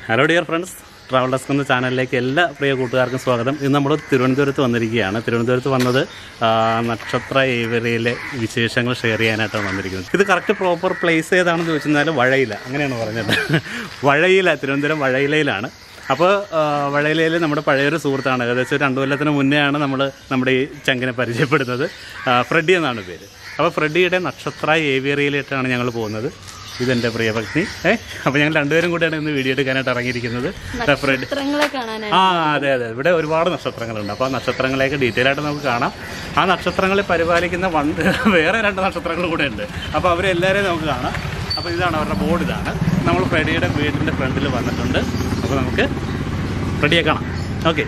Hello dear friends travel desk എന്ന ചാനലിലേക്ക് എല്ലാ പ്രിയ കൂട്ടുകാർക്കും സ്വാഗതം ഇന്ന് നമ്മൾ തിരുവനന്തപുരത്ത് വന്നിരിക്കുകയാണ് തിരുവനന്തപുരത്ത് വന്നത് ആ, നക്ഷത്ര ഏവരയിലെ വിശേഷങ്ങൾ ഷെയർ ചെയ്യാനായിട്ടാണ് വന്നിരിക്കുന്നത് ഇത് കറക്റ്റ് പ്രോപ്പർ പ്ലേസ് ഏതാണെന്ന് ചോദിച്ചാൽ വഴയില അങ്ങനെയാണ് പറഞ്ഞത് വഴയില തിരുവനന്തപുരം വഴയിലയിലാണ് അപ്പോൾ വഴയിലയിൽ നമ്മുടെ പഴയൊരു സുഹൃത്താണ് ഏകദേശം ഒരു രണ്ടു കൊല്ലത്തിന് മുന്നെയാണ് നമ്മൾ നമ്മുടെ ഈ ചങ്കിനെ പരിചയപ്പെടുന്നത് ആ, ഫ്രെഡി എന്നാണ് പേര് അപ്പോൾ ഫ്രെഡിയുടെ നക്ഷത്ര ഏവിയറിയിലേക്കാണ് ഞങ്ങൾ പോകുന്നത് ഇതെൻ്റെ പ്രിയ പത്നി ഏ അപ്പോൾ ഞങ്ങൾ രണ്ടുപേരും കൂടിയാണ് ഇന്ന് വീഡിയോ എടുക്കാനായിട്ട് ഇറങ്ങിയിരിക്കുന്നത് ദാ ഫ്രെഡ് ചിത്രങ്ങളെ കാണാനായി ആ അതെ അതെ ഇവിടെ ഒരുപാട് നക്ഷത്രങ്ങളുണ്ട് അപ്പോൾ ആ നക്ഷത്രങ്ങളെയൊക്കെ ഡീറ്റെയിൽ ആയിട്ട് നമുക്ക് കാണാം ആ നക്ഷത്രങ്ങളെ പരിപാലിക്കുന്ന വൺ വേറെ രണ്ട് നക്ഷത്രങ്ങൾ കൂടെ ഉണ്ട് അപ്പോൾ അവരെല്ലാവരെയും നമുക്ക് കാണാം അപ്പോൾ ഇതാണ് അവരുടെ ബോർഡ് ഇതാണ് നമ്മൾ ഫ്രെഡിയുടെ വീടിൻ്റെ ഫ്രണ്ടിൽ വന്നിട്ടുണ്ട് അപ്പോൾ നമുക്ക് ഫ്രെഡിയെ കാണാം ഓക്കെ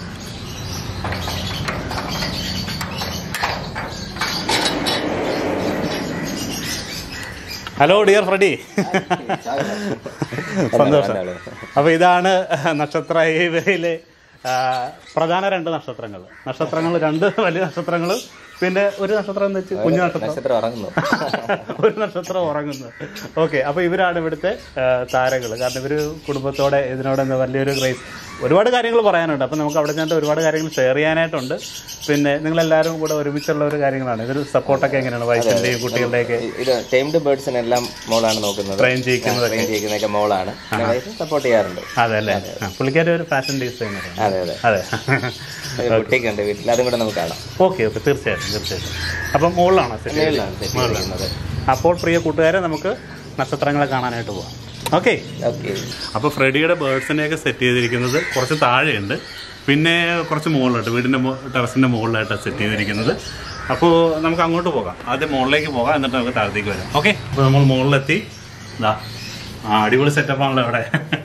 ഹലോ ഡിയർ ഫ്രെഡി സന്തോഷം അപ്പോൾ ഇതാണ് നക്ഷത്ര ഏവയിലെ ആ, പ്രധാന രണ്ട് നക്ഷത്രങ്ങൾ നക്ഷത്രങ്ങൾ രണ്ട് വലിയ നക്ഷത്രങ്ങൾ പിന്നെ ഒരു നക്ഷത്രം എന്ന് വെച്ച് കുഞ്ഞു നക്ഷത്രം നക്ഷത്രം ഉറങ്ങുന്നു ഒരു നക്ഷത്രം ഉറങ്ങുന്നു ഓക്കെ അപ്പോൾ ഇവരാണ് ഇവിടുത്തെ താരങ്ങൾ കാരണം ഇവർ കുടുംബത്തോടെ ഇതിനോട് എന്താ വലിയൊരു ക്രൈസ് ഒരുപാട് കാര്യങ്ങൾ പറയാനുണ്ട് അപ്പോൾ നമുക്ക് അവിടെ ചെന്നിട്ട് ഒരുപാട് കാര്യങ്ങൾ ഷെയർ ചെയ്യാനായിട്ടുണ്ട് പിന്നെ നിങ്ങളെല്ലാവരും കൂടെ ഒരുമിച്ചുള്ള ഒരു കാര്യങ്ങളാണ് ഇതൊരു സപ്പോർട്ടൊക്കെ എങ്ങനെയാണ് വൈഫിൻ്റെയും കുട്ടികളുടെയൊക്കെ ഇത് ടൈംഡ് ബേർഡ്സിനെല്ലാം മോളാണ് നോക്കുന്നത് ട്രെയിൻ ചെയ്യിക്കുന്നത് ട്രെയിൻ ചെയ്യിക്കുന്നതൊക്കെ മോളാണ് സപ്പോർട്ട് ചെയ്യാറുണ്ട് അതെ അല്ലേ ആ, പുള്ളിക്കാരി ഒരു ഫാഷൻ ഡിസൈനറാണ് അതെ അതെ അതെ ഒരു കുട്ടിയൊക്കെ ഉണ്ട് വീട്ടിൽ അതും കൂടെ നമുക്ക് കാണാം ഓക്കെ ഓക്കെ തീർച്ചയായിട്ടും തീർച്ചയായിട്ടും അപ്പം മുകളിലാണോ സെറ്റ് മേളിലാണ് സെറ്റ് ചെയ്യുന്നത് അപ്പോൾ പ്രിയ കൂട്ടുകാരെ നമുക്ക് നക്ഷത്രങ്ങളെ കാണാനായിട്ട് പോവാം ഓക്കെ ഓക്കെ അപ്പോൾ ഫ്രെഡിയുടെ ബേർഡ്സിനെയൊക്കെ സെറ്റ് ചെയ്തിരിക്കുന്നത് കുറച്ച് താഴെയുണ്ട് പിന്നെ കുറച്ച് മുകളിലോട്ട് വീടിൻ്റെ ടെറസിൻ്റെ മുകളിലായിട്ടാണ് സെറ്റ് ചെയ്തിരിക്കുന്നത് അപ്പോൾ നമുക്ക് അങ്ങോട്ട് പോകാം ആദ്യം മുകളിലേക്ക് പോകാം എന്നിട്ട് നമുക്ക് താഴത്തേക്ക് വരാം ഓക്കെ അപ്പോൾ നമ്മൾ മുകളിലെത്തി ഇതാ ആ അടിപൊളി സെറ്റപ്പാണല്ലോ ഇവിടെ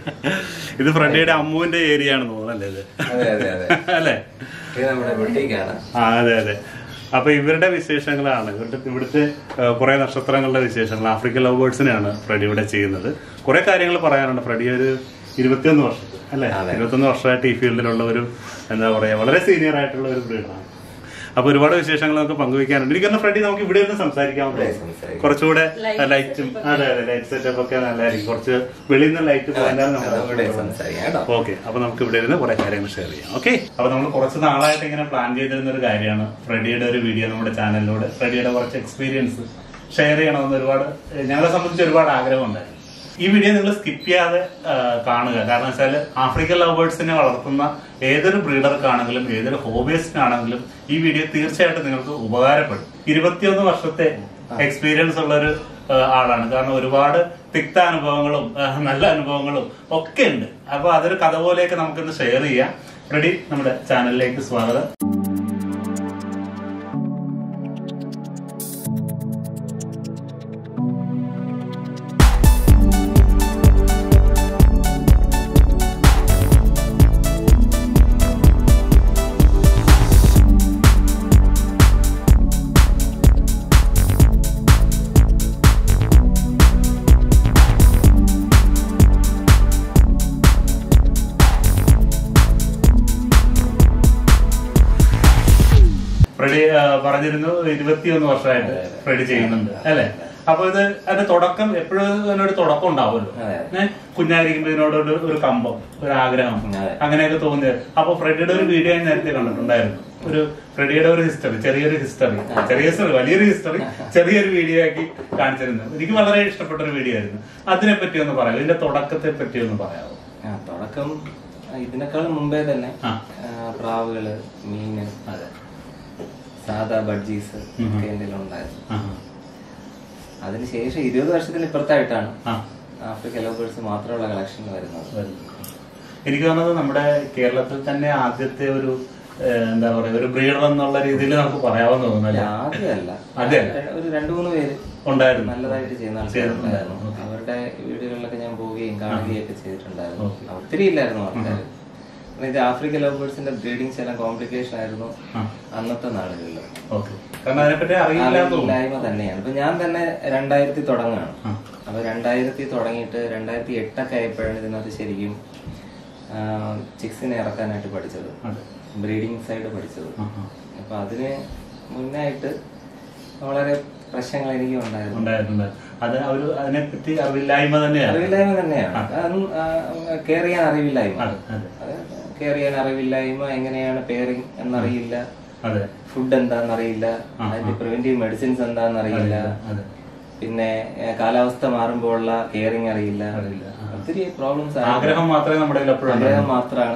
ഇത് ഫ്രെഡിയുടെ അമ്മുവിൻ്റെ ഏരിയ ആണെന്ന് തോന്നുന്നല്ലേ ഇത് അതെ അതെ അതെ അല്ലേ ഇത് നമ്മുടെ ബുട്ടീക്കാണ് ആ അതെ അതെ അപ്പൊ ഇവരുടെ വിശേഷങ്ങളാണ് ഇവരുടെ ഇവിടുത്തെ ആ, കുറെ നക്ഷത്രങ്ങളുടെ വിശേഷങ്ങൾ ആഫ്രിക്കൻ ലവ് ബേർഡ്സിനെയാണ് ഫ്രെഡി ഇവിടെ ചെയ്യുന്നത് കുറെ കാര്യങ്ങൾ പറയാനുണ്ട് ഫ്രെഡി ഒരു ഇരുപത്തിയൊന്ന് വർഷത്തിൽ അല്ലേ ഇരുപത്തൊന്ന് വർഷമായിട്ട് ഈ ഫീൽഡിലുള്ള ഒരു എന്താ പറയാ വളരെ സീനിയർ ആയിട്ടുള്ള ഒരു ബ്രീഡാണ് അപ്പൊ ഒരുപാട് വിശേഷങ്ങൾ നമുക്ക് പങ്കുവയ്ക്കാനുണ്ട് എനിക്കൊന്ന് ഫ്രെഡി നമുക്ക് ഇവിടെ ഒന്ന് സംസാരിക്കാൻ സംസാരിക്കാം. കുറച്ചുകൂടെ ലൈറ്റും അതെ അതെ ലൈറ്റ് സെറ്റപ്പ് ഒക്കെ നല്ലതായിരിക്കും കുറച്ച് വെളിയിൽ നിന്ന് ലൈറ്റ് പോയാലും ഇവിടെ നമുക്ക് സംസാരിക്കാം കേട്ടോ ഓക്കെ അപ്പൊ നമുക്ക് ഇവിടെ ഇരുന്ന് കുറെ കാര്യങ്ങൾ ഷെയർ ചെയ്യാം ഓക്കെ അപ്പൊ നമ്മൾ കുറച്ച് നാളായിട്ട് ഇങ്ങനെ പ്ലാൻ ചെയ്തിരുന്ന ഒരു കാര്യമാണ് ഫ്രെഡിയുടെ ഒരു വീഡിയോ നമ്മുടെ ചാനലിലൂടെ ഫ്രെഡിയുടെ കുറച്ച് എക്സ്പീരിയൻസ് ഷെയർ ചെയ്യണമെന്ന് ഒരുപാട് ഏഹ് ഞങ്ങളെ സംബന്ധിച്ച് ഒരുപാട് ആഗ്രഹമുണ്ടായിരുന്നു ഈ വീഡിയോ നിങ്ങൾ സ്കിപ്പ് ചെയ്യാതെ ആ, കാണുക കാരണം വെച്ചാൽ ആഫ്രിക്കൻ ലവ് ബേർഡ്സിനെ വളർത്തുന്ന ഏതൊരു ബ്രീഡർക്കാണെങ്കിലും ഏതൊരു ഹോബിയസ്റ്റിനാണെങ്കിലും ഈ വീഡിയോ തീർച്ചയായിട്ടും നിങ്ങൾക്ക് ഉപകാരപ്പെടും ഇരുപത്തിയൊന്ന് വർഷത്തെ എക്സ്പീരിയൻസ് ഉള്ള ഒരു ആ, ആളാണ് കാരണം ഒരുപാട് തിക്ത അനുഭവങ്ങളും ആ, നല്ല അനുഭവങ്ങളും ഒക്കെ ഉണ്ട് അപ്പൊ അതൊരു കഥ പോലെയൊക്കെ നമുക്കിന്ന് ഷെയർ ചെയ്യാം റെഡി നമ്മുടെ ചാനലിലേക്ക് സ്വാഗതം ഫ്രെഡി ആ, പറഞ്ഞിരുന്നു ഇരുപത്തിയൊന്ന് വർഷമായിട്ട് ഫ്രെഡി ചെയ്യുന്നുണ്ട് അല്ലെ അപ്പൊ ഇത് അതിന്റെ തുടക്കം എപ്പോഴും അതിനൊരു തുടക്കം ഉണ്ടാവുമല്ലോ അതെ. ഏഹ് കുഞ്ഞായിരിക്കുമ്പോ ഇതിനോട് ഒരു ഒരു കമ്പം ഒരു ആഗ്രഹം അതെ. അങ്ങനെയൊക്കെ തോന്നിയത് അപ്പൊ ഫ്രെഡിയുടെ ഒരു വീഡിയോ ഞാൻ നേരത്തെ കണ്ടിട്ടുണ്ടായിരുന്നു ഒരു ഫ്രെഡിയുടെ ഒരു ഹിസ്റ്ററി ചെറിയൊരു ഹിസ്റ്ററി ചെറിയ ഹിസ്റ്ററി വലിയൊരു ഹിസ്റ്ററി ചെറിയൊരു വീഡിയോ ആക്കി കാണിച്ചിരുന്നു എനിക്ക് വളരെ ഇഷ്ടപ്പെട്ട ഒരു വീഡിയോ ആയിരുന്നു അതിനെ പറ്റി ഒന്ന് പറയാം ഇതിന്റെ തുടക്കത്തെ പറ്റി ഒന്ന് പറയാമോ ആ തുടക്കം ആ, ഇതിനേക്കാൾ മുമ്പേ തന്നെ ആ. ആ, പ്രാവുകള് മീന് അതെ സാധാ ബഡ്ജീസ് ഒക്കെ എൻ്റെ ഉണ്ടായിരുന്നു ആ അതിനുശേഷം ഇരുപത് വർഷത്തിന് ഇപ്പുറത്തായിട്ടാണ് ആ ആഫ്രിക്ക ലവേഴ്സ് മാത്രമുള്ള കളക്ഷൻ വരുന്നത് വരുന്നത്. എനിക്ക് തോന്നുന്നത് നമ്മുടെ കേരളത്തിൽ തന്നെ ആദ്യത്തെ ഒരു ഏഹ്, എന്താ പറയാ ഒരു ബ്രീഡർ എന്നുള്ള രീതിയിൽ നമുക്ക് പറയാമെന്ന് തോന്നുന്നല്ലേ ആദ്യമല്ല ആദ്യമല്ല. ഒരു രണ്ടു മൂന്ന് പേര് ഉണ്ടായിരുന്നു നല്ലതായിട്ട് ചെയ്യുന്ന ചെയ്തിട്ടുണ്ടായിരുന്നു. ആൾക്കാരുണ്ടായിരുന്നു അവരുടെ വീടുകളിലൊക്കെ ഞാൻ പോവുകയും കാണുകയൊക്കെ ചെയ്തിട്ടുണ്ടായിരുന്നു ഓക്കേ. ഒത്തിരി ഇല്ലായിരുന്നു ആൾക്കാർ ഇത് ആഫ്രിക്ക ലവ് ബേർഡ്സിന്റെ ബ്രീഡിങ്സ് എല്ലാം കോംപ്ലിക്കേഷൻ ആയിരുന്നു ആ. അന്നത്തെ നാളുകളിൽ ഓക്കെ കാരണം അതിനെപ്പറ്റി അറിയില്ല എന്ന് തോന്നുന്നു അറിയില്ലായ്മ തന്നെയാണ് ഇപ്പൊ ഞാൻ തന്നെ രണ്ടായിരത്തി തുടങ്ങുകയാണ് ആ. അപ്പൊ രണ്ടായിരത്തി തുടങ്ങിയിട്ട് രണ്ടായിരത്തി എട്ടൊക്കെ ആയപ്പോഴാണ് ഇതിനകത്ത് ശരിക്കും ചിക്സിനെ ഇറക്കാനായിട്ട് പഠിച്ചത് അതെ. ബ്രീഡിംഗ് സൈഡ് പഠിച്ചത് ആ, ആ. അപ്പൊ അതിന് മുന്നായിട്ട് വളരെ പ്രശ്നങ്ങൾ എനിക്കും ഉണ്ടായിരുന്നു ഉണ്ടായിട്ടുണ്ട് അത് ഒരു അതിനെപ്പറ്റി അറിവില്ലായ്മ തന്നെയാണ് അറിവില്ലായ്മ തന്നെയാണ് അതൊന്നും കെയർ ചെയ്യാൻ അറിവില്ലായ്മ അതെ അതെ കെയർ ചെയ്യാൻ അറിവില്ലായ്മ എങ്ങനെയാണ് പെയറിങ് എന്നറിയില്ല അതെ ഫുഡ് എന്താണെന്നറിയില്ല അതിന്റെ പ്രിവെന്റീവ് മെഡിസിൻസ് എന്താണെന്നറിയില്ല അതെ പിന്നെ ഏഹ്, കാലാവസ്ഥ മാറുമ്പോഴുള്ള കെയറിങ് അറിയില്ല അറിയില്ല. ഒത്തിരി പ്രോബ്ലംസ് ആഗ്രഹം മാത്രമേ നമ്മുടെ കയ്യിൽ എപ്പോഴും ആഗ്രഹം മാത്രമാണ്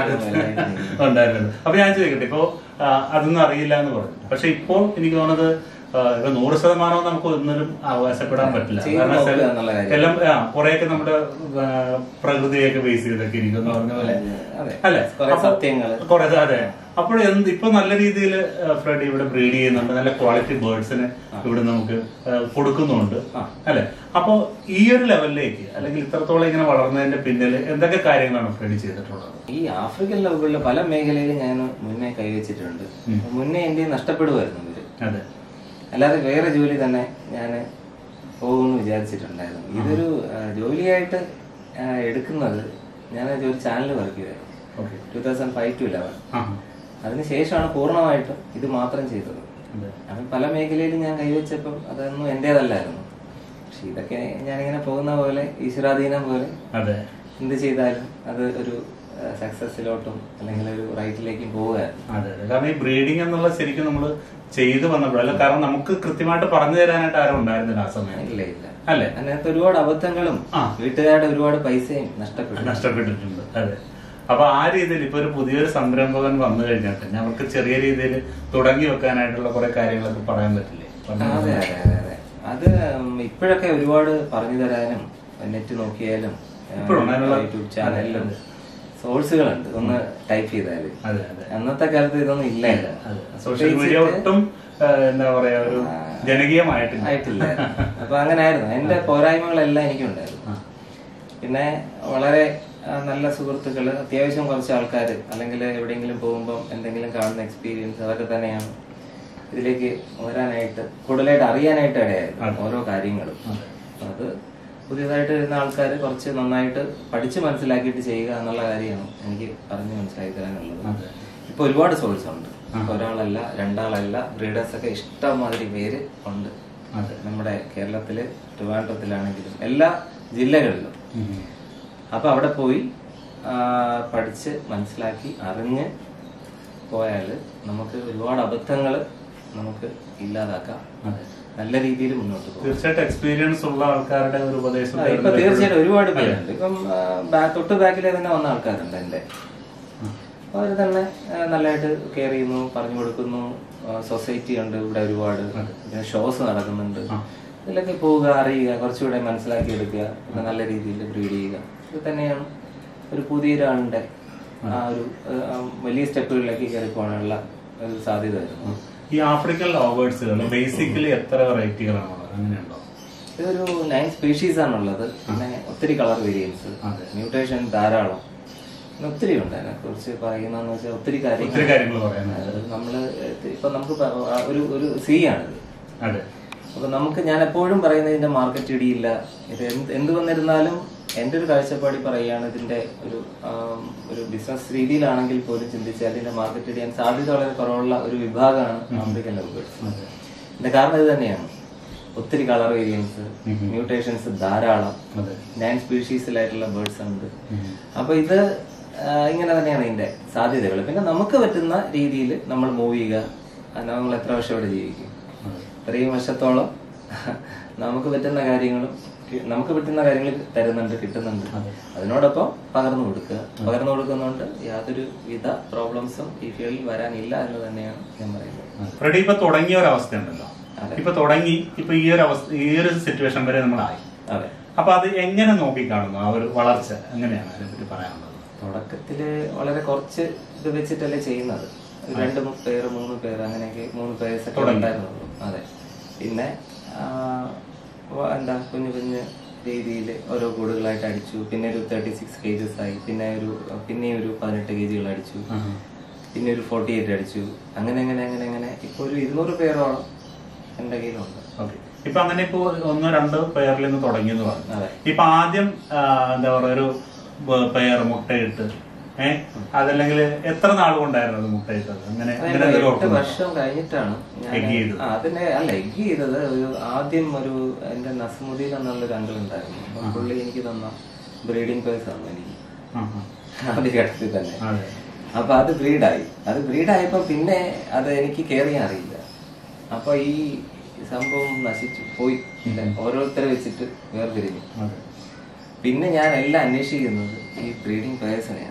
ഉണ്ടായിരുന്നത് അപ്പൊ ഞാൻ ചോദിക്കട്ടെ ഇപ്പോ ആ, അതൊന്നും അറിയില്ല എന്ന് പറഞ്ഞു പക്ഷെ ഇപ്പോൾ എനിക്ക് തോന്നുന്നത് ആ, ഇപ്പൊ നൂറ് ശതമാനവും നമുക്ക് ഒന്നിനും അവകാശപ്പെടാൻ പറ്റില്ല ചെയ്ത് കാരണം നോക്കുക വെച്ചാൽ എന്നുള്ള കാര്യം. എല്ലാം ആ, കുറെയൊക്കെ നമ്മുടെ ആ, പ്രകൃതിയൊക്കെ ബേസ് ചെയ്തൊക്കെ ഇരിക്കും എന്ന് പറഞ്ഞ പോലെ അതെ അല്ലെ കുറെ സത്യങ്ങള് കുറെ അതെ അപ്പോൾ എന്ത് ഇപ്പൊ നല്ല രീതിയിൽ ഫ്രെഡ് ഇവിടെ ബ്രീഡ് ചെയ്യുന്നുണ്ട് നല്ല ക്വാളിറ്റി ബേർഡ്സിനെ ഇവിടെ നമുക്ക് ആ, കൊടുക്കുന്നുണ്ട് അല്ലെ അപ്പൊ ഈ ഒരു ലെവലിലേക്ക് അല്ലെങ്കിൽ ഇത്രത്തോളം ഇങ്ങനെ വളർന്നതിന്റെ പിന്നിൽ എന്തൊക്കെ കാര്യങ്ങളാണ് ഫ്രെഡ് ചെയ്തിട്ടുള്ളത് ഈ ആഫ്രിക്കൻ ലവുകളിൽ പല മേഖലയിലും ഞാൻ മുന്നേ കൈവച്ചിട്ടുണ്ട് മുന്നേ എന്റെ നഷ്ടപ്പെടുമായിരുന്നു ഇവര് അതെ അല്ലാതെ വേറെ ജോലി തന്നെ ഞാൻ പോകുമെന്ന് വിചാരിച്ചിട്ടുണ്ടായിരുന്നു ഇതൊരു ആ, ജോലിയായിട്ട് ആ, എടുക്കുന്നത് ഞാൻ ഒരു ചാനൽ വർക്ക് ചെയ്തായിരുന്നു okay two thousand five to eleven ആ അതിനുശേഷമാണ് പൂർണ്ണമായിട്ടും ഇത് മാത്രം ചെയ്തത് അതെ അത് പല മേഖലയിലും ഞാൻ കൈവച്ചപ്പം അതൊന്നും എന്റേതല്ലായിരുന്നു പക്ഷെ ഇതൊക്കെ ഞാനിങ്ങനെ പോകുന്ന പോലെ ഈശ്വരാധീനം പോലെ അതെ എന്ത് ചെയ്താലും അത് ഒരു സക്സസിലോട്ടും അല്ലെങ്കിൽ ഒരു റൈറ്റിലേക്കും പോവുകയായിരുന്നു അതെ അതെ കാരണം ഈ ബ്രീഡിംഗ് എന്നുള്ള ശരിക്കും നമ്മൾ ചെയ്തു വന്നപ്പോഴല്ല കാരണം നമുക്ക് കൃത്യമായിട്ട് പറഞ്ഞു തരാനായിട്ട് ആരും ഉണ്ടായിരുന്നില്ല ആ സമയം ഇല്ല ഇല്ല അല്ലേ അതിനകത്ത് ഒരുപാട് അബദ്ധങ്ങളും ആ. വീട്ടുകാരുടെ ഒരുപാട് പൈസയും നഷ്ടപ്പെട്ടു നഷ്ടപ്പെട്ടിട്ടുണ്ട് അതെ അപ്പൊ ആ രീതിയിൽ ഇപ്പൊ ഒരു പുതിയൊരു സംരംഭകൻ വന്നു കഴിഞ്ഞാൽ തന്നെ അവർക്ക് ചെറിയ രീതിയിൽ തുടങ്ങി വെക്കാനായിട്ടുള്ള കുറെ കാര്യങ്ങളൊക്കെ പറയാൻ പറ്റില്ലേ അതെ അതെ അതെ അതെ അത് ഉം, ഇപ്പോഴൊക്കെ ഒരുപാട് പറഞ്ഞു തരാനും നെറ്റ് നോക്കിയാലും ഇപ്പോഴും അതിനുള്ള- യൂട്യൂബ് ചാനലിലും സോഴ്സുകളുണ്ട് ഒന്ന് ടൈപ്പ് ചെയ്താല് അതെ അതെ അന്നത്തെ കാലത്ത് ഇതൊന്നും ഇല്ല അതെ സോഷ്യൽ മീഡിയ ഒട്ടും ആ, എന്താ പറയാ ഒരു ജനകീയമായിട്ടില്ല ആയിട്ടില്ല അപ്പൊ അങ്ങനെ ആയിരുന്നു എന്റെ പോരായ്മകളെല്ലാം എനിക്കുണ്ടായിരുന്നു പിന്നെ വളരെ ആ, നല്ല സുഹൃത്തുക്കള് അത്യാവശ്യം കുറച്ച് ആൾക്കാർ അല്ലെങ്കിൽ എവിടെയെങ്കിലും പോകുമ്പോൾ എന്തെങ്കിലും കാണുന്ന എക്സ്പീരിയൻസ് അതൊക്കെ തന്നെയാണ് ഇതിലേക്ക് വരാനായിട്ട് കൂടുതലായിട്ട് അറിയാനായിട്ട് ഇടയായിരുന്നു ഓരോ കാര്യങ്ങളും അത് പുതിയതായിട്ട് വരുന്ന ആൾക്കാർ കുറച്ച് നന്നായിട്ട് പഠിച്ച് മനസ്സിലാക്കിയിട്ട് ചെയ്യുക എന്നുള്ള കാര്യമാണ് എനിക്ക് പറഞ്ഞ് മനസ്സിലാക്കി തരാനുള്ളത് അതെ. ഇപ്പൊ ഒരുപാട് സോഴ്സ് ഉണ്ട് ഇപ്പൊ ഒരാളല്ല രണ്ടാളല്ല ബ്രീഡേഴ്സ് ഒക്കെ ഇഷ്ടംമാതിരി പേര് ഉണ്ട് അതെ നമ്മുടെ കേരളത്തില് ട്രിവാൻഡ്രത്തിലാണെങ്കിലും എല്ലാ ജില്ലകളിലും ഉം. അപ്പൊ അവിടെ പോയി ആ, പഠിച്ച് മനസ്സിലാക്കി അറിഞ്ഞ് പോയാൽ നമുക്ക് ഒരുപാട് അബദ്ധങ്ങൾ നമുക്ക് ഇല്ലാതാക്കാം അതെ നല്ല രീതിയിൽ മുന്നോട്ട് പോകും തീർച്ചയായിട്ടും എക്സ്പീരിയൻസ് ഉള്ള ആൾക്കാരുടെ ഒരു ഉപദേശം ആ, ഇപ്പൊ തീർച്ചയായിട്ടും ഒരുപാട് പേരുണ്ട് ഇപ്പം ആ, ബാ- തൊട്ട് ബാക്കിലെ തന്നെ വന്ന ആൾക്കാരുണ്ട് എന്റെ അവർ തന്നെ ആ, നല്ലതായിട്ട് കെയർ ചെയ്യുന്നു പറഞ്ഞു കൊടുക്കുന്നു സൊസൈറ്റി ഉണ്ട് ഇവിടെ ഒരുപാട് പിന്നെ ഷോസ് നടക്കുന്നുണ്ട് ഇതിലൊക്കെ പോവുക അറിയുക കുറച്ചുകൂടെ മനസ്സിലാക്കി എടുക്കുക പിന്നെ നല്ല രീതിയിൽ ബ്രീഡ് ചെയ്യുക ഇത് തന്നെയാണ് ഒരു പുതിയൊരാളുടെ ആ ഒരു ആ, വലിയ സ്റ്റെപ്പുകളിലേക്ക് കയറി പോകാനുള്ള ഒരു സാധ്യത വരുന്നു ഈ ആഫ്രിക്കൻ ലോവേഴ്സുകൾ ബേസിക്കലി എത്ര വെറൈറ്റികളാണുള്ളത് അങ്ങനെയുണ്ടോ ഇതൊരു നയൻ സ്പീഷീസ് ആണുള്ളത് പിന്നെ ഒത്തിരി കളർ വേരിയൻസ് അതെ. മ്യൂട്ടേഷൻ ധാരാളം പിന്നെ ഒത്തിരി ഉണ്ട് അതിനെ കുറിച്ച് പറയുന്നതെന്ന് വെച്ചാൽ ഒത്തിരി കാര്യങ്ങൾ ഒത്തിരി കാര്യങ്ങൾ പറയാനുണ്ട് അത് നമ്മള് ഇപ്പൊ നമുക്ക് പ- ആ ഒരു ഒരു സീ ആണിത് അതെ അപ്പൊ നമുക്ക് ഞാൻ എപ്പോഴും പറയുന്നത് ഇതിന്റെ മാർക്കറ്റ് ഇടിയില്ല ഇത് എന്ത് എന്ത് വന്നിരുന്നാലും എന്റെ ഒരു കാഴ്ചപ്പാടി പറയുകയാണ് ഇതിന്റെ ഒരു ആം, ഒരു ബിസിനസ് രീതിയിലാണെങ്കിൽ പോലും ചിന്തിച്ചാൽ ഇതിന്റെ മാർക്കറ്റ് ഇടിയാൻ സാധ്യത വളരെ കുറവുള്ള ഒരു വിഭാഗമാണ് ആഫ്രിക്കൻ ലവ് ബേർഡ്സ് ഇതിന്റെ കാരണം ഇത് തന്നെയാണ് ഒത്തിരി കളർ വേരിയൻസ് മ്യൂട്ടേഷൻസ് ധാരാളം അതെ നയൻ സ്പീഷീസിലായിട്ടുള്ള ബേർഡ്സ് ഉണ്ട് അപ്പൊ ഇത് ആ, ഇങ്ങനെ തന്നെയാണ് ഇതിന്റെ സാധ്യതകൾ പിന്നെ നമുക്ക് പറ്റുന്ന രീതിയിൽ നമ്മൾ മൂവ് ചെയ്യുക ആ, നമ്മൾ എത്ര വർഷം ഇവിടെ ജീവിക്കും അതെ ഇത്രയും വർഷത്തോളം നമുക്ക് പറ്റുന്ന കാര്യങ്ങളും കി- നമുക്ക് പറ്റുന്ന കാര്യങ്ങൾ തരുന്നുണ്ട് കിട്ടുന്നുണ്ട് അതിനോടൊപ്പം പകർന്നു കൊടുക്കുക പകർന്നു കൊടുക്കുന്നതുകൊണ്ട് യാതൊരു വിധ പ്രോബ്ലംസും ഈ ഫീൽഡിൽ വരാനില്ല എന്ന് തന്നെയാണ് ഞാൻ പറയുന്നത് ഫ്രെഡി ഇപ്പൊ തുടങ്ങിയ ഒരു അവസ്ഥ ഉണ്ടല്ലോ അതെ. ഇപ്പൊ തുടങ്ങി ഇപ്പൊ ഈ ഒരു അവസ്ഥ ഈ ഒരു സിറ്റുവേഷൻ വരെ നമ്മളായി അതെ അപ്പൊ അത് എങ്ങനെ നോക്കിക്കാണുന്നു ആ ഒരു വളർച്ച എങ്ങനെയാണ് അതിനെപ്പറ്റി പറയാനുള്ളത് തുടക്കത്തില് വളരെ കുറച്ച് ഇത് വെച്ചിട്ടല്ലേ ചെയ്യുന്നത് ഒരു രണ്ട് മൂ- പേര് മൂന്ന് പേര് അങ്ങനെയൊക്കെ മൂന്ന് പേഴ്സ് ഒക്കെ ഉണ്ടായിരുന്നുള്ളൂ അതെ പിന്നെ ആ, വ- എന്താ കുഞ്ഞു കുഞ്ഞു രീതിയിൽ ഓരോ കൂടുകളായിട്ട് അടിച്ചു പിന്നെ ഒരു തേർട്ടി സിക്സ് കേജസ് ആയി പിന്നെ ഒരു പിന്നെ ഒരു പതിനെട്ട് കെ ജികൾ അടിച്ചു പിന്നെ ഒരു ഫോർട്ടി എയ്റ്റ് അടിച്ചു അങ്ങനെ അങ്ങനെ അങ്ങനെ അങ്ങനെ ഇപ്പൊ ഒരു ഇരുന്നൂറ് പേരോളം എന്റെ കയ്യിലുണ്ട് ഓക്കെ ഇപ്പൊ അങ്ങനെ ഇപ്പൊ ഒന്നോ രണ്ടോ പെയറിൽ നിന്ന് തുടങ്ങിയെന്ന് പറഞ്ഞു അതെ ഇപ്പൊ ആദ്യം ആ, എന്താ പറയാ ഒരു പെയർ മുട്ടയിട്ട് ഏഹ് അതല്ലെങ്കിൽ എത്ര നാൾ കൊണ്ടായിരുന്നു അത് മുട്ടയിട്ടത് അങ്ങനെ അങ്ങനെ അതായത് എന്തെങ്കിലും എട്ട് ഓർക്കുന്നുണ്ടോ? വർഷം കഴിഞ്ഞിട്ടാണ് ഞാൻ Egg ചെയ്തത്. ആ, അതിന്റെ അല്ല എഗ് ചെയ്തത് ഒരു ആദ്യം ഒരു എന്റെ നസ്മുദ്ദീൻ എന്നുള്ളൊരു അങ്കിൾ ഉണ്ടായിരുന്നു അപ്പൊ പുള്ളി എനിക്ക് തന്ന ബ്രീഡിംഗ് പേഴ്സ് തന്നു എനിക്ക് ആ, ആ. ആദ്യ ഘട്ടത്തിൽ തന്നെ അതെ അപ്പൊ അത് ബ്രീഡായി അത് ബ്രീഡായപ്പോ പിന്നെ അത് എനിക്ക് കെയർ ചെയ്യാൻ അറിയില്ല അപ്പൊ ഈ സംഭവം നശിച്ചു പോയി ഇല്ല ഓരോരുത്തരെ വെച്ചിട്ട് വേർതിരിഞ്ഞു അതെ പിന്നെ ഞാൻ എല്ലാം അന്വേഷിക്കുന്നത് ഈ ബ്രീഡിംഗ് പേഴ്സണെയാണ്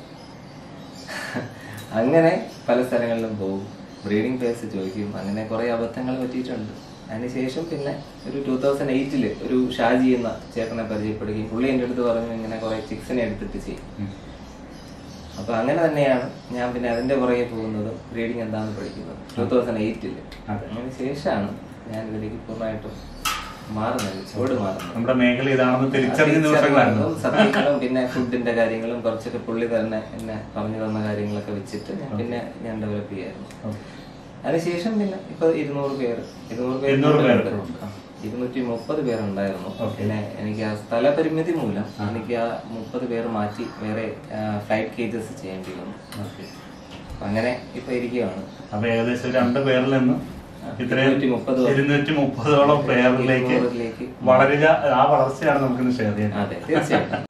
അങ്ങനെ പല സ്ഥലങ്ങളിലും പോകും ബ്രീഡിംഗ് പേഴ്സ് ചോദിക്കും അങ്ങനെ കുറെ അബദ്ധങ്ങൾ പറ്റിയിട്ടുണ്ട് അതിനുശേഷം പിന്നെ ഒരു ടൂ തൗസൻഡ് എയ്റ്റില് ഒരു ഷാജി എന്ന ചേട്ടനെ പരിചയപ്പെടുകയും പുള്ളി എൻ്റെ അടുത്ത് പറഞ്ഞു ഇങ്ങനെ കുറെ ചിക്സിനെ എടുത്തിട്ട് ചെയ്യും ഉം. അപ്പൊ അങ്ങനെ തന്നെയാണ് ഞാൻ പിന്നെ അതിന്റെ പുറകെ പോകുന്നത് ബ്രീഡിംഗ് എന്താണെന്ന് പഠിക്കുന്നത് ടൂ തൗസൻഡ് എയ്റ്റില് അതെ. അതിന് ശേഷമാണ് ഞാൻ ഇതിലേക്ക് പൂർണ്ണമായിട്ടും മാറുന്നത് ചുവട് മാറുന്നത് നമ്മുടെ മേഖല ഇതാണെന്ന് തിരിച്ചറിഞ്ഞ ദിവസങ്ങളായിരുന്നു തിരിച്ചറിഞ്ഞതും സത്യങ്ങളും പിന്നെ ഫുഡിന്റെ കാര്യങ്ങളും കുറച്ചൊക്കെ പുള്ളി തന്നെ എന്നെ പറഞ്ഞു തന്ന കാര്യങ്ങളൊക്കെ വെച്ചിട്ട് ഞാൻ പിന്നെ ഞാൻ ഡെവലപ്പ് ചെയ്യായിരുന്നു ഓക്കെ. അതിനുശേഷം പിന്നെ ഇപ്പൊ ഇരുന്നൂറ് പേര് ഇരുന്നൂറ് പേര് ഇരുന്നൂറ് പേര് ഉണ്ട്. ഉണ്ട്. ആ, ഇരുന്നൂറ്റി മുപ്പത് പേരുണ്ടായിരുന്നു ഓക്കെ. പിന്നെ എനിക്ക് ആ സ്ഥലപരിമിതി മൂലം എനിക്ക് ആ മുപ്പത് പേര് മാറ്റി വേറെ ഫ്ലൈറ്റ് കേജസ് ചെയ്യേണ്ടി വന്നു ഓക്കെ. അപ്പൊ അങ്ങനെ ഇപ്പൊ ഇരിക്കുകയാണ് അപ്പൊ ഏകദേശം ഒരു രണ്ട് പേരിൽ നിന്ന് ഇത്രയും ഇരുന്നൂറ്റി മുപ്പത് ഇരുന്നൂറ്റി മുപ്പതോളം പേരിലേക്ക് ഇരുന്നൂറിലേക്ക് വളരുക ആ വളർച്ചയാണ് നമുക്കിന്ന് ഷെയർ ചെയ്യുന്നത് അതെ തീർച്ചയായിട്ടും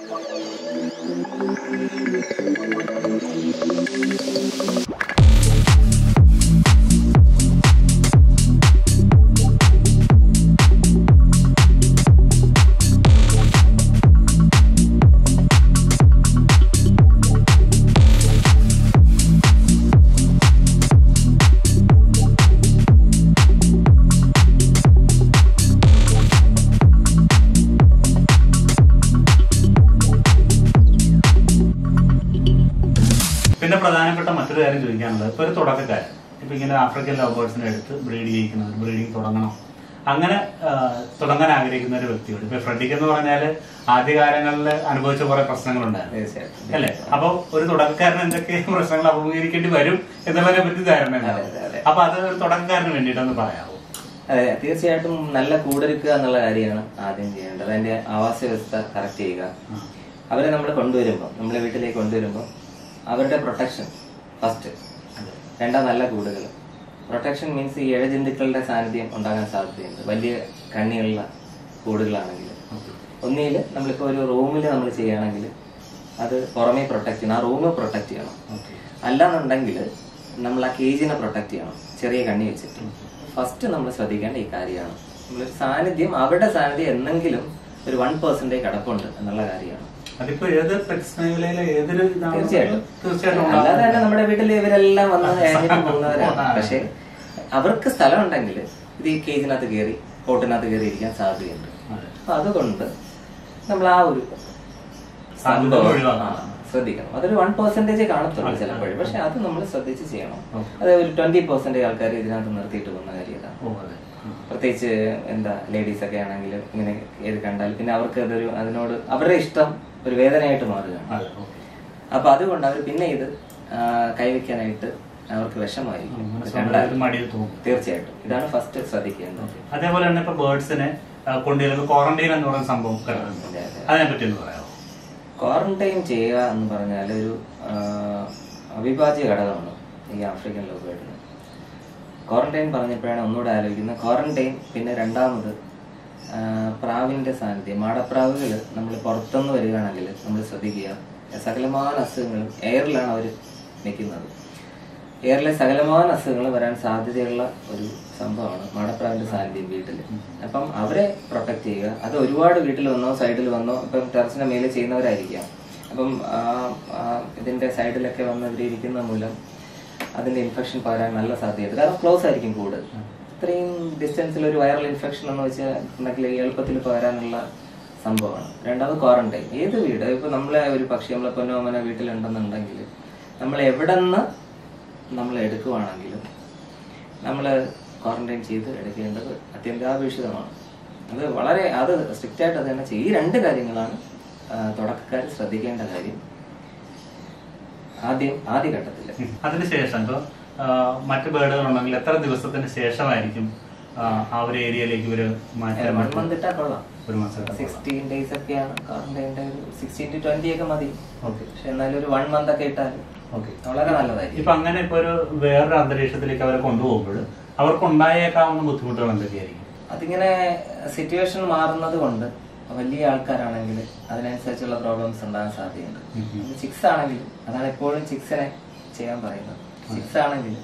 പിന്നെ പ്രധാനപ്പെട്ട മറ്റൊരു കാര്യം ചോദിക്കാനുള്ളത് ഇപ്പൊ ഒരു തുടക്കക്കാരൻ ഇപ്പൊ ഇങ്ങനെ ആഫ്രിക്കൻ ലവേഴ്സിനെ എടുത്ത് ബ്രീഡ് ചെയ്യിക്കുന്നത് ബ്രീഡിങ് തുടങ്ങണം അങ്ങനെ ആ, തുടങ്ങാൻ ആഗ്രഹിക്കുന്ന ഒരു വ്യക്തിയോട് ഇപ്പൊ ഫ്രെഡിക്ക് എന്ന് പറഞ്ഞാല് ആദ്യകാലങ്ങളിൽ അനുഭവിച്ച കുറെ പ്രശ്നങ്ങളുണ്ടായിരുന്നു തീർച്ചയായിട്ടും അല്ലെ അപ്പൊ ഒരു തുടക്കക്കാരൻ എന്തൊക്കെ പ്രശ്നങ്ങൾ അഭിമുഖീകരിക്കേണ്ടി വരും എന്നുള്ളതിനെ പറ്റി ധാരണ അതെ, അതെ, അതെ. അപ്പൊ അത് ഒരു തുടക്കക്കാരന് വേണ്ടിയിട്ടൊന്ന് പറയാമോ അതെ തീർച്ചയായിട്ടും നല്ല കൂടെടുക്കുക എന്നുള്ള കാര്യമാണ് ആദ്യം ചെയ്യേണ്ടത് അതിന്റെ ആവാസ വ്യവസ്ഥ കറക്റ്റ് ചെയ്യുക അവരെ നമ്മൾ കൊണ്ടുവരുമ്പോൾ നമ്മളെ വീട്ടിലേക്ക് കൊണ്ടുവരുമ്പോൾ അവരുടെ പ്രൊട്ടക്ഷൻ ഫസ്റ്റ് രണ്ടാം നല്ല കൂടുകൾ പ്രൊട്ടക്ഷൻ മീൻസ് ഈ ഇഴജന്തുക്കളുടെ സാന്നിധ്യം ഉണ്ടാകാൻ സാധ്യതയുണ്ട് വലിയ കണ്ണിയുള്ള കൂടുകളാണെങ്കിൽ ഒന്നിയിൽ നമ്മളിപ്പോൾ ഒരു റൂമിൽ നമ്മൾ ചെയ്യുകയാണെങ്കിൽ അത് പുറമേ പ്രൊട്ടക്ട് ചെയ്യണം ആ റൂം പ്രൊട്ടക്ട് ചെയ്യണം ഓക്കെ അല്ലാന്നുണ്ടെങ്കിൽ നമ്മൾ ആ കേജിനെ പ്രൊട്ടക്ട് ചെയ്യണം ചെറിയ കണ്ണി വെച്ചിട്ട് ഫസ്റ്റ് നമ്മൾ ശ്രദ്ധിക്കേണ്ട ഈ കാര്യമാണ് നമ്മളൊരു സാന്നിധ്യം അവരുടെ സാന്നിധ്യം എന്നെങ്കിലും ഒരു വൺ പെർസെന്റേജ് കിടപ്പുണ്ട് എന്നുള്ള കാര്യമാണ് അതിപ്പോ ഏത് പെറ്റ്സ് മേഖലയിലെ ഏതൊരു ഇതാണ് തീർച്ചയായിട്ടും തീർച്ചയായിട്ടും അല്ലാതെ ഉണ്ടാകും. തന്നെ നമ്മുടെ വീട്ടിൽ ഇവരെല്ലാം വന്ന് കഴിഞ്ഞിട്ട് പോകുന്നവരാണ് പക്ഷെ അവർക്ക് സ്ഥലം ഉണ്ടെങ്കിൽ ഇത് ഈ കേജിനകത്ത് കയറി കോട്ടിനകത്ത് കയറി ഇരിക്കാൻ സാധ്യതയുണ്ട് അതെ. അപ്പൊ അതുകൊണ്ട് നമ്മൾ ആ ഒരു സാധ്യത സംഭവം ഒഴിവാക്കണം. ആ, ശ്രദ്ധിക്കണം അതൊരു വൺ പെർസെന്റേജ് കാണത്തുള്ളൂ ചിലപ്പോഴും പക്ഷെ അത് നമ്മൾ ശ്രദ്ധിച്ച് ചെയ്യണം ഓക്കെ. അത് ഒരു ട്വന്റി പെർസെന്റേജ് ആൾക്കാർ ഇതിനകത്ത് നിർത്തിയിട്ട് പോകുന്ന കാര്യം ഇതാണ് ഓ അതെ ഉം. പ്രത്യേകിച്ച് എന്താ ലേഡീസ് ഒക്കെ ആണെങ്കിൽ ഇങ്ങനെ ഏത് കണ്ടാൽ പിന്നെ അവർക്ക് അതൊരു അതിനോട് അവരുടെ ഇഷ്ടം ഒരു വേദനയായിട്ട് മാറുകയാണ് അതെ ഓക്കെ അപ്പൊ അതുകൊണ്ട് അവർ പിന്നെ ഇത് ആ, കൈവയ്ക്കാനായിട്ട് അവർക്ക് വിഷമായിരിക്കും അങ്ങനെ ഇത് സ്വന്തമായിട്ട് കണ്ടാൽ. മടിയിൽ തോന്നും തീർച്ചയായിട്ടും ഇതാണ് ഫസ്റ്റ് ശ്രദ്ധിക്കേണ്ടത് അതേപോലെ തന്നെ ഇപ്പൊ ബേർഡ്സിനെ കൊണ്ടുവരുന്നത് ക്വാറന്റൈൻ എന്ന് പറയുന്ന സംഭവം കിടക്കുന്നുണ്ട് അതെ, അതെ. അതിനെ പറ്റി ഒന്ന് പറയാമോ ക്വാറന്റൈൻ ചെയ്യുക എന്ന് പറഞ്ഞാൽ ഒരു ആ, അവിഭാജ്യ ഘടകമാണ് ഈ ആഫ്രിക്കൻ ലോകമായിട്ട് ക്വാറന്റൈൻ പറഞ്ഞപ്പോഴാണ് ഒന്നുകൂടെ ആലോചിക്കുന്നത് ക്വാറന്റൈൻ പിന്നെ രണ്ടാമത് ആ, പ്രാവിന്റെ സാന്നിധ്യം മാടപ്രാവുകൾ നമ്മൾ പുറത്തുനിന്ന് വരികയാണെങ്കിൽ നമ്മൾ ശ്രദ്ധിക്കുക സകലമാന അസുഖങ്ങളും എയറിലാണ് അവർ നിൽക്കുന്നത് എയറിലെ സകലമാന അസുഖങ്ങൾ വരാൻ സാധ്യതയുള്ള ഒരു സംഭവമാണ് മാടപ്രാവിന്റെ സാന്നിധ്യം വീട്ടിൽ അപ്പം അവരെ പ്രൊട്ടക്ട് ചെയ്യുക അത് ഒരുപാട് വീട്ടിൽ വന്നോ സൈഡിൽ വന്നോ ഇപ്പം ടെറസിന്റെ മേലെ ചെയ്യുന്നവരായിരിക്കാം അപ്പം ആ, ആ, ഇതിന്റെ സൈഡിലൊക്കെ വന്ന് ഇവരിയ്ക്കുന്ന മൂലം അതിന്റെ ഇൻഫെക്ഷൻ പകരാൻ നല്ല സാധ്യതയുണ്ട് കാരണം ക്ലോസ് ആയിരിക്കും കൂട് ഇത്രയും ഡിസ്റ്റൻസിൽ ഒരു വൈറൽ ഇൻഫെക്ഷൻ എന്ന് വെച്ചാൽ ഉണ്ടെങ്കിൽ എളുപ്പത്തിൽ പകരാനുള്ള സംഭവമാണ് രണ്ടാമത് ക്വാറന്റൈൻ ഏത് വീട് ഇപ്പൊ നമ്മളെ ഒരു പക്ഷി നമ്മളെ പൊന്നോമന വീട്ടിലുണ്ടെന്നുണ്ടെങ്കിൽ നമ്മൾ എവിടെ നിന്ന് നമ്മൾ എടുക്കുവാണെങ്കിലും നമ്മൾ ക്വാറന്റൈൻ ചെയ്ത് എടുക്കേണ്ടത് അത്യന്താപേക്ഷിതമാണ് അത് വളരെ അത് സ്ട്രിക്റ്റ് ആയിട്ട് അത് തന്നെ ചെയ്യും ഈ രണ്ട് കാര്യങ്ങളാണ് തുടക്കക്കാർ ശ്രദ്ധിക്കേണ്ട കാര്യം ആദ്യം ആദ്യഘട്ടത്തിൽ അതിനുശേഷം ഇപ്പൊ ആ, മറ്റ് ബേർഡുകൾ ഉണ്ടെങ്കിൽ എത്ര ദിവസത്തിന് ശേഷമായിരിക്കും ആ, ആ ഒരു ഏരിയയിലേക്ക് ഇവര് മാറ്റാൻ വൺ മന്ത് ഇട്ടാ കൊള്ളാം ഒരു മാസം സിക്സ്റ്റീൻ ഡേയ്സ് ഒക്കെയാണ് ക്വാറന്റൈൻ്റെ ഒരു സിക്സ്റ്റീൻ ടു ട്വന്റി ഒക്കെ മതി ഓക്കെ പക്ഷെ എന്നാലും ഒരു വൺ മന്ത് ഒക്കെ ഇട്ടാൽ ഓക്കെ വളരെ നല്ലതായിരിക്കും ഇപ്പൊ അങ്ങനെ ഇപ്പൊ ഒരു വേറൊരു അന്തരീക്ഷത്തിലേക്ക് അവരെ കൊണ്ടുപോകുമ്പോൾ അവർക്ക് ഉണ്ടായേക്കാവുന്ന ബുദ്ധിമുട്ടുകൾ എന്തൊക്കെയായിരിക്കും അതിങ്ങനെ സിറ്റുവേഷൻ മാറുന്നത് കൊണ്ട് വലിയ ആൾക്കാരാണെങ്കിൽ അതിനനുസരിച്ചുള്ള പ്രോബ്ലംസ് ഉണ്ടാകാൻ സാധ്യതയുണ്ട് ചിക്സ് ആണെങ്കിൽ അതാണ് എപ്പോഴും ചിക്സിനെ ചെയ്യാൻ പറയുന്നത് ചിക്സ് ആണെങ്കിൽ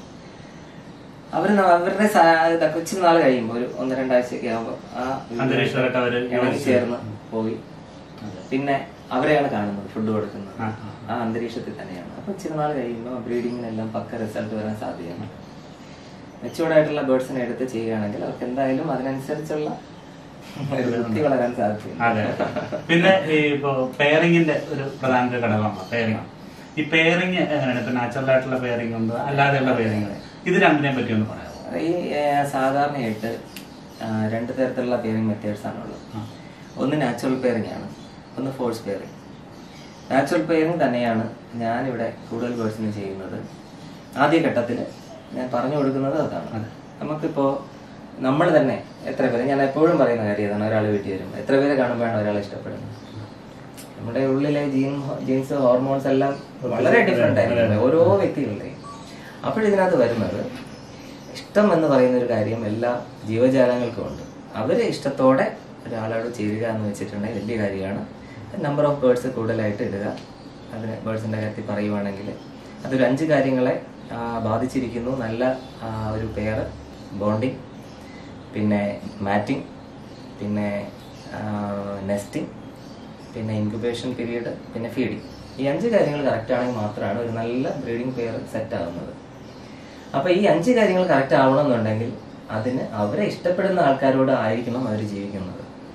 അവർ അവരുടെ സ- ഇതൊക്കെ ഇച്ചിരി നാൾ കഴിയുമ്പോൾ ഒരു ഒന്ന് രണ്ടാഴ്ചയൊക്കെ ആകുമ്പോൾ ആ അന്തരീക്ഷമായിട്ട് അവര് ഇണങ്ങി ചേർന്ന് പോയി പിന്നെ അവരെയാണ് കാണുന്നത് ഫുഡ് കൊടുക്കുന്നത് ആ, ആ അന്തരീക്ഷത്തിൽ തന്നെയാണ് അപ്പൊ ഇച്ചിരി നാൾ കഴിയുമ്പോൾ ബ്രീഡിങ്ങിനെല്ലാം പക്ക റിസൾട്ട് വരാൻ സാധ്യതയാണ് മെച്ചുവേർഡ് ആയിട്ടുള്ള ബേർഡ്സിനെ എടുത്ത് ചെയ്യുകയാണെങ്കിൽ അവർക്ക് എന്തായാലും അതിനനുസരിച്ചുള്ള ഒരു ബുദ്ധി വളരാൻ സാധ്യതയുണ്ട് അതെ പിന്നെ ഈ ഇപ്പൊ പെയറിങ്ങിന്റെ ഒരു പ്രധാന ഒരു ഘടകമാണ് പെയറിങ് ഈ പെയറിങ് എങ്ങനെയാണ് ഇപ്പൊ നാച്ചുറൽ ആയിട്ടുള്ള പെയറിംഗ് ഉണ്ട് അല്ലാതെയുള്ള പെയറിങ് ഇത് രണ്ടിനെയും പറ്റി ഒന്ന് പറയാമോ ഈ ഏർ, സാധാരണയായിട്ട് ആ, രണ്ട് തരത്തിലുള്ള പെയറിംഗ് മെത്തേഡ്സ് ആണുള്ളത് ഒന്ന് നാച്ചുറൽ പെയറിംഗ് ആണ് ഒന്ന് ഫോഴ്സ് പെയറിംഗ് നാച്ചുറൽ പെയറിംഗ് തന്നെയാണ് ഞാനിവിടെ കൂടുതൽ പേഴ്സണൽ ചെയ്യുന്നത് ആദ്യഘട്ടത്തിൽ ഞാൻ പറഞ്ഞു കൊടുക്കുന്നത് അതാണ് നമുക്കിപ്പോ നമ്മൾ തന്നെ എത്ര പേര് ഞാൻ എപ്പോഴും പറയുന്ന കാര്യം ഇതാണ് ഒരാൾ വീട്ടിൽ വരും എത്ര പേരെ കാണുമ്പോഴാണ് ഒരാളെ ഇഷ്ടപ്പെടുന്നത് നമ്മുടെ ഉള്ളിലെ ജീൻ ജീൻസ് ഹോർമോൺസ് എല്ലാം വളരെ ഡിഫറെന്റ് ആയിരിക്കും ഓരോ വ്യക്തികളുടെയും അപ്പോഴിതിനകത്ത് വരുന്നത് ഇഷ്ടം എന്ന് പറയുന്ന ഒരു കാര്യം എല്ലാ ജീവജാലങ്ങൾക്കും ഉണ്ട് അവര് ഇഷ്ടത്തോടെ ഒരാളോട് ചേരുക എന്ന് വെച്ചിട്ടുണ്ടെങ്കിൽ വലിയ കാര്യമാണ് നമ്പർ ഓഫ് ബേർഡ്സ് കൂടുതലായിട്ട് ഇടുക അതിന് ബേർഡ്സിന്റെ കാര്യത്തിൽ പറയുവാണെങ്കിൽ അതൊരു അഞ്ച് കാര്യങ്ങളെ ആ, ബാധിച്ചിരിക്കുന്നു നല്ല ആ, ഒരു പെയർ ബോണ്ടിങ് പിന്നെ മാറ്റിംഗ് പിന്നെ നെസ്റ്റിംഗ് പിന്നെ ഇൻക്യുബേഷൻ പീരീഡ് പിന്നെ ഫീഡിങ് ഈ അഞ്ച് കാര്യങ്ങൾ കറക്റ്റ് ആണെങ്കിൽ മാത്രമാണ് ഒരു നല്ല ബ്രീഡിംഗ് പെയർ സെറ്റ് ആവുന്നത് അപ്പൊ ഈ അഞ്ച് കാര്യങ്ങൾ കറക്റ്റ് ആവണമെന്നുണ്ടെങ്കിൽ അതിന് അവരെ ഇഷ്ടപ്പെടുന്ന ആൾക്കാരോട് ആയിരിക്കണം അവർ ജീവിക്കുന്നത്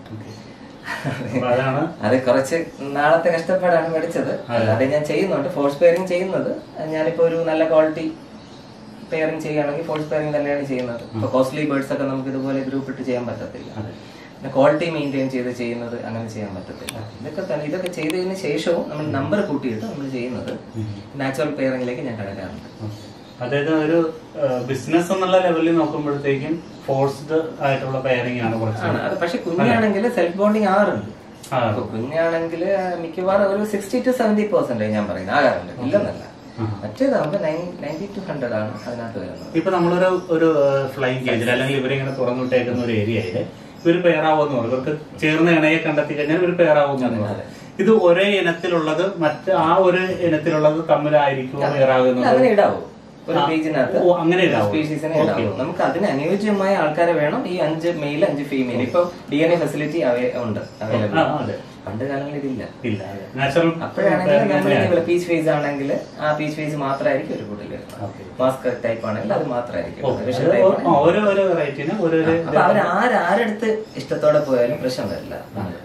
അപ്പൊ അതാണ് അത് കുറച്ച് നാളത്തെ കഷ്ടപ്പാടാണ് പഠിച്ചത് അല്ലാതെ ഞാൻ ചെയ്യുന്നുണ്ട് ഫോഴ്സ് പെയറിംഗ് ചെയ്യുന്നത് ഞാനിപ്പോ ഒരു നല്ല ക്വാളിറ്റി പെയറിംഗ് ചെയ്യുകയാണെങ്കിൽ ഫോഴ്സ് പെയറിംഗ് തന്നെയാണ് ചെയ്യുന്നത് ഇപ്പൊ കോസ്റ്റ്ലി ബേർഡ്സ് ഒക്കെ നമുക്ക് ഇതുപോലെ ഗ്രൂപ്പ് ഇട്ട് ചെയ്യാൻ പറ്റത്തില്ല പിന്നെ ക്വാളിറ്റി മെയിൻറ്റെയിൻ ചെയ്ത് ചെയ്യുന്നത് അങ്ങനെ ചെയ്യാൻ പറ്റത്തില്ല ഇതൊക്കെ തന്നെ ഇതൊക്കെ ചെയ്തതിന് ശേഷവും നമ്മൾ നമ്പർ കൂട്ടിയിട്ട് നമ്മൾ ചെയ്യുന്നത് നാച്ചുറൽ പെയറിംഗിലേക്ക് ഞാൻ കടക്കാറുണ്ട് അതായത് ഒരു ബിസിനസ് എന്നുള്ള ലെവലിൽ നോക്കുമ്പോഴത്തേക്കും ഫോഴ്സ്ഡ് ആയിട്ടുള്ള പെയറിംഗ് ആണ് കുറച്ച് ആണ് അത് പക്ഷെ കുഞ്ഞാണെങ്കിൽ സെൽഫ് ബോണ്ടിങ് ആറുണ്ട് ആ. അപ്പൊ കുഞ്ഞാണെങ്കിൽ മിക്കവാറും ഒരു സിക്സ്റ്റി ടു സെവന്റി പെർസെന്റ് ഞാൻ പറയുന്നത് ആകാറുണ്ട് ഇല്ലെന്നല്ല മറ്റേതാകുമ്പോ നയൻറ്റി ടു ഹൺഡ്രഡ് ആണ് അതിനകത്ത് വരുന്നത് ഇപ്പൊ നമ്മളൊരു ഒരു ഫ്ലൈങ് കേജിൽ അല്ലെങ്കിൽ ഇവരിങ്ങനെ തുറന്നിട്ടേക്കുന്ന ഒരു ഏരിയയില് ഇവര് പെയറാവുമെന്ന് പറയും ഇവർക്ക് ചേർന്ന ഇണയെ കണ്ടെത്തി കഴിഞ്ഞാൽ ഇവർ പെയറാവുമെന്ന് പറയും ഇത് ഒരേ ഇനത്തിലുള്ളത് മറ്റ് ആ ഒരു ഇനത്തിലുള്ളത് തമ്മിലായിരിക്കുമോ പെയറാകുന്നത് അങ്ങനെ ഇടാവൂ ഒരു പേജിനകത്ത് ഓ, അങ്ങനെ ഇടാവോ? സ്പീഷീസിനെ ഇടാവൂ നമുക്ക് അതിന് അനുയോജ്യമായ ആൾക്കാരെ വേണം ഈ അഞ്ച് മെയിൽ അഞ്ച് ഫീമെയിൽ ഇപ്പൊ ഡി എൻ എ ഫെസിലിറ്റി ഉണ്ട് അവൈലബിൾ ആ, അതെ പണ്ട് കാലങ്ങളിൽ ഇതില്ല ഇല്ല നാച്ചുറൽ അപ്പോഴാണെങ്കിൽ നമ്മൾ പീച്ച് ഫേസ് ആണെങ്കിൽ ആ പീച്ച് ഫേസ് മാത്രമായിരിക്കും ഒരു കൂടുതൽ മാസ്ക് ടൈപ്പ് ആണെങ്കിൽ അത് മാത്രമായിരിക്കും വിഷം type ആണെങ്കിൽ ഓരോ ഓരോ വെറൈറ്റിന് ഓരോരോ അപ്പൊ അവർ ആരാരെടുത്ത് ഇഷ്ടത്തോടെ പോയാലും പ്രശ്നം വരില്ല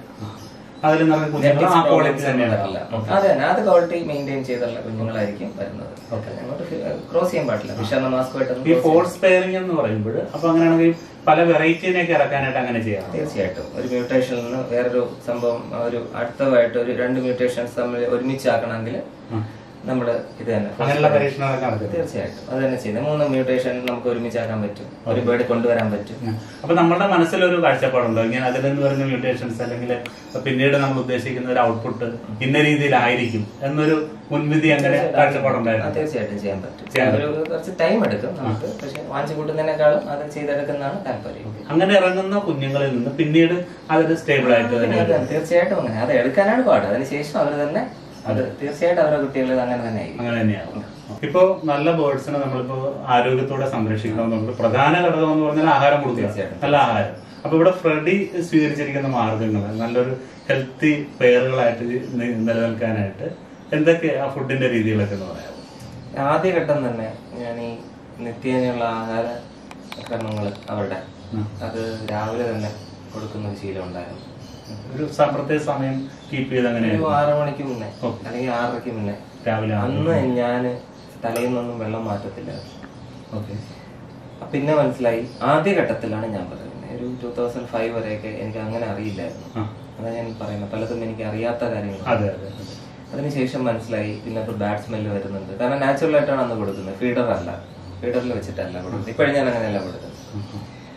അതിൽ നിറയെ കുഞ്ഞുങ്ങൾ ആ ക്വാളിറ്റി തന്നെയാണ് വരില്ല. അതെ തന്നെ അത് ക്വാളിറ്റി മെയിൻറ്റെയിൻ ചെയ്തുള്ള കുഞ്ഞുങ്ങളായിരിക്കും വരുന്നത് അങ്ങോട്ട് ക്രോസ് ചെയ്യാൻ പാടില്ല വിഷാണ ഈ മാസ്കുമായിട്ടൊന്നും ഫോഴ്സ് പെയറിംഗ് എന്ന് പറയുമ്പോൾ അപ്പൊ അങ്ങനെയാണെങ്കിൽ പല വെറൈറ്റിനെയൊക്കെ ഇറക്കാനായിട്ട് അങ്ങനെ ചെയ്യാം തീർച്ചയായിട്ടും ഒരു മ്യൂട്ടേഷനിൽ നിന്ന് വേറൊരു സംഭവം ഒരു അടുത്തതായിട്ട് ഒരു രണ്ട് മ്യൂട്ടേഷൻസ് തമ്മിൽ ഒരുമിച്ചാക്കണമെങ്കിൽ നമ്മൾ ഇത് തന്നെ അങ്ങനെയുള്ള പരീക്ഷണങ്ങളൊക്കെ നടക്കുന്നത് തീർച്ചയായിട്ടും അത് തന്നെ ചെയ്യുന്നത് മൂന്ന് മ്യൂട്ടേഷൻ നമുക്ക് ഒരുമിച്ചാക്കാൻ പറ്റും ഒരു ബേർഡ് കൊണ്ടുവരാൻ പറ്റും അപ്പൊ നമ്മുടെ മനസ്സിലൊരു കാഴ്ചപ്പാടുണ്ടോ ഇങ്ങനെ അതിൽ നിന്ന് വരുന്ന മ്യൂട്ടേഷൻസ് അല്ലെങ്കിൽ പിന്നീട് നമ്മൾ ഉദ്ദേശിക്കുന്ന ഒരു ഔട്ട്പുട്ട് ഇന്ന രീതിയിലായിരിക്കും എന്നൊരു മുൻവിധി അങ്ങനെ ആ, കാഴ്ചപ്പാടുണ്ടായിരുന്നു തീർച്ചയായിട്ടും ചെയ്യാൻ പറ്റും ചെയ്യാൻ ഒരു കുറച്ച് ടൈം എടുക്കും നമുക്ക് പക്ഷെ വാങ്ങിച്ചു കൂട്ടുന്നതിനേക്കാളും അത് ചെയ്തെടുക്കുന്നതാണ് താല്പര്യം അങ്ങനെ ഇറങ്ങുന്ന കുഞ്ഞുങ്ങളിൽ നിന്ന് പിന്നീട് അതൊരു സ്റ്റേബിൾ ആയിട്ട് തന്നെ പിന്നെ അത് തീർച്ചയായിട്ടും അങ്ങനെ അത് എടുക്കാനാണ് പാട് അതിനുശേഷം അവർ തന്നെ അത് തീർച്ചയായിട്ടും അവരുടെ കുട്ടികൾ അങ്ങനെ തന്നെ ആയിരിക്കും അങ്ങനെ തന്നെയാവും ഇപ്പോ നല്ല ബേർഡ്സിനെ നമ്മളിപ്പോ ആരോഗ്യത്തോടെ സംരക്ഷിക്കണം നമുക്ക് പ്രധാന ഘടകം എന്ന് പറഞ്ഞാൽ ആഹാരം കൊടുക്കുക തീർച്ചയായിട്ടും. നല്ല ആഹാരം അപ്പൊ ഇവിടെ ഫ്രെഡി സ്വീകരിച്ചിരിക്കുന്ന മാർഗങ്ങൾ നല്ലൊരു ഹെൽത്തി പെയറുകളായിട്ട് നി- നിലനിൽക്കാനായിട്ട് എന്തൊക്കെ ആ ഫുഡിന്റെ രീതികളൊക്കെ എന്ന് പറയാമോ ആദ്യഘട്ടം തന്നെ ഞാൻ ഈ നിത്യേനയുള്ള ആഹാര ക്രമങ്ങൾ അവരുടെ അത് രാവിലെ തന്നെ കൊടുക്കുന്ന ഒരു ശീലം ഉണ്ടായിരുന്നു ഒരു സ- പ്രത്യേക സമയം കീപ്പ് ചെയ്ത് അങ്ങനെ ഒരു ആറു മണിക്ക് മുന്നേ അല്ലെങ്കിൽ ആറരയ്ക്ക് മുന്നേ രാവിലെ അന്ന് ഞാൻ തലയിൽ നിന്നൊന്നും വെള്ളം മാറ്റത്തില്ല ഓക്കെ പിന്നെ മനസ്സിലായി ആദ്യ ഘട്ടത്തിലാണ് ഞാൻ പറയുന്നത് ഒരു ടൂ തൗസൻഡ് ഫൈവ് വരെയൊക്കെ എനിക്ക് അങ്ങനെ അറിയില്ലായിരുന്നു ആ. അതാ ഞാൻ പറയുന്നത് പലതും എനിക്ക് അറിയാത്ത കാര്യങ്ങൾ അതെ അതെ അതെ. അതിനുശേഷം മനസ്സിലായി പിന്നെ ഇപ്പോൾ ബാഡ് സ്മെല്ല് വരുന്നുണ്ട് കാരണം നാച്ചുറൽ ആയിട്ടാണ് അന്ന് കൊടുക്കുന്നത് ഫീഡർ അല്ല ഫീഡറിൽ വെച്ചിട്ടല്ല കൊടുക്കുന്നത് ഇപ്പോഴും ഞാൻ അങ്ങനെയല്ല കൊടുക്കുന്നത്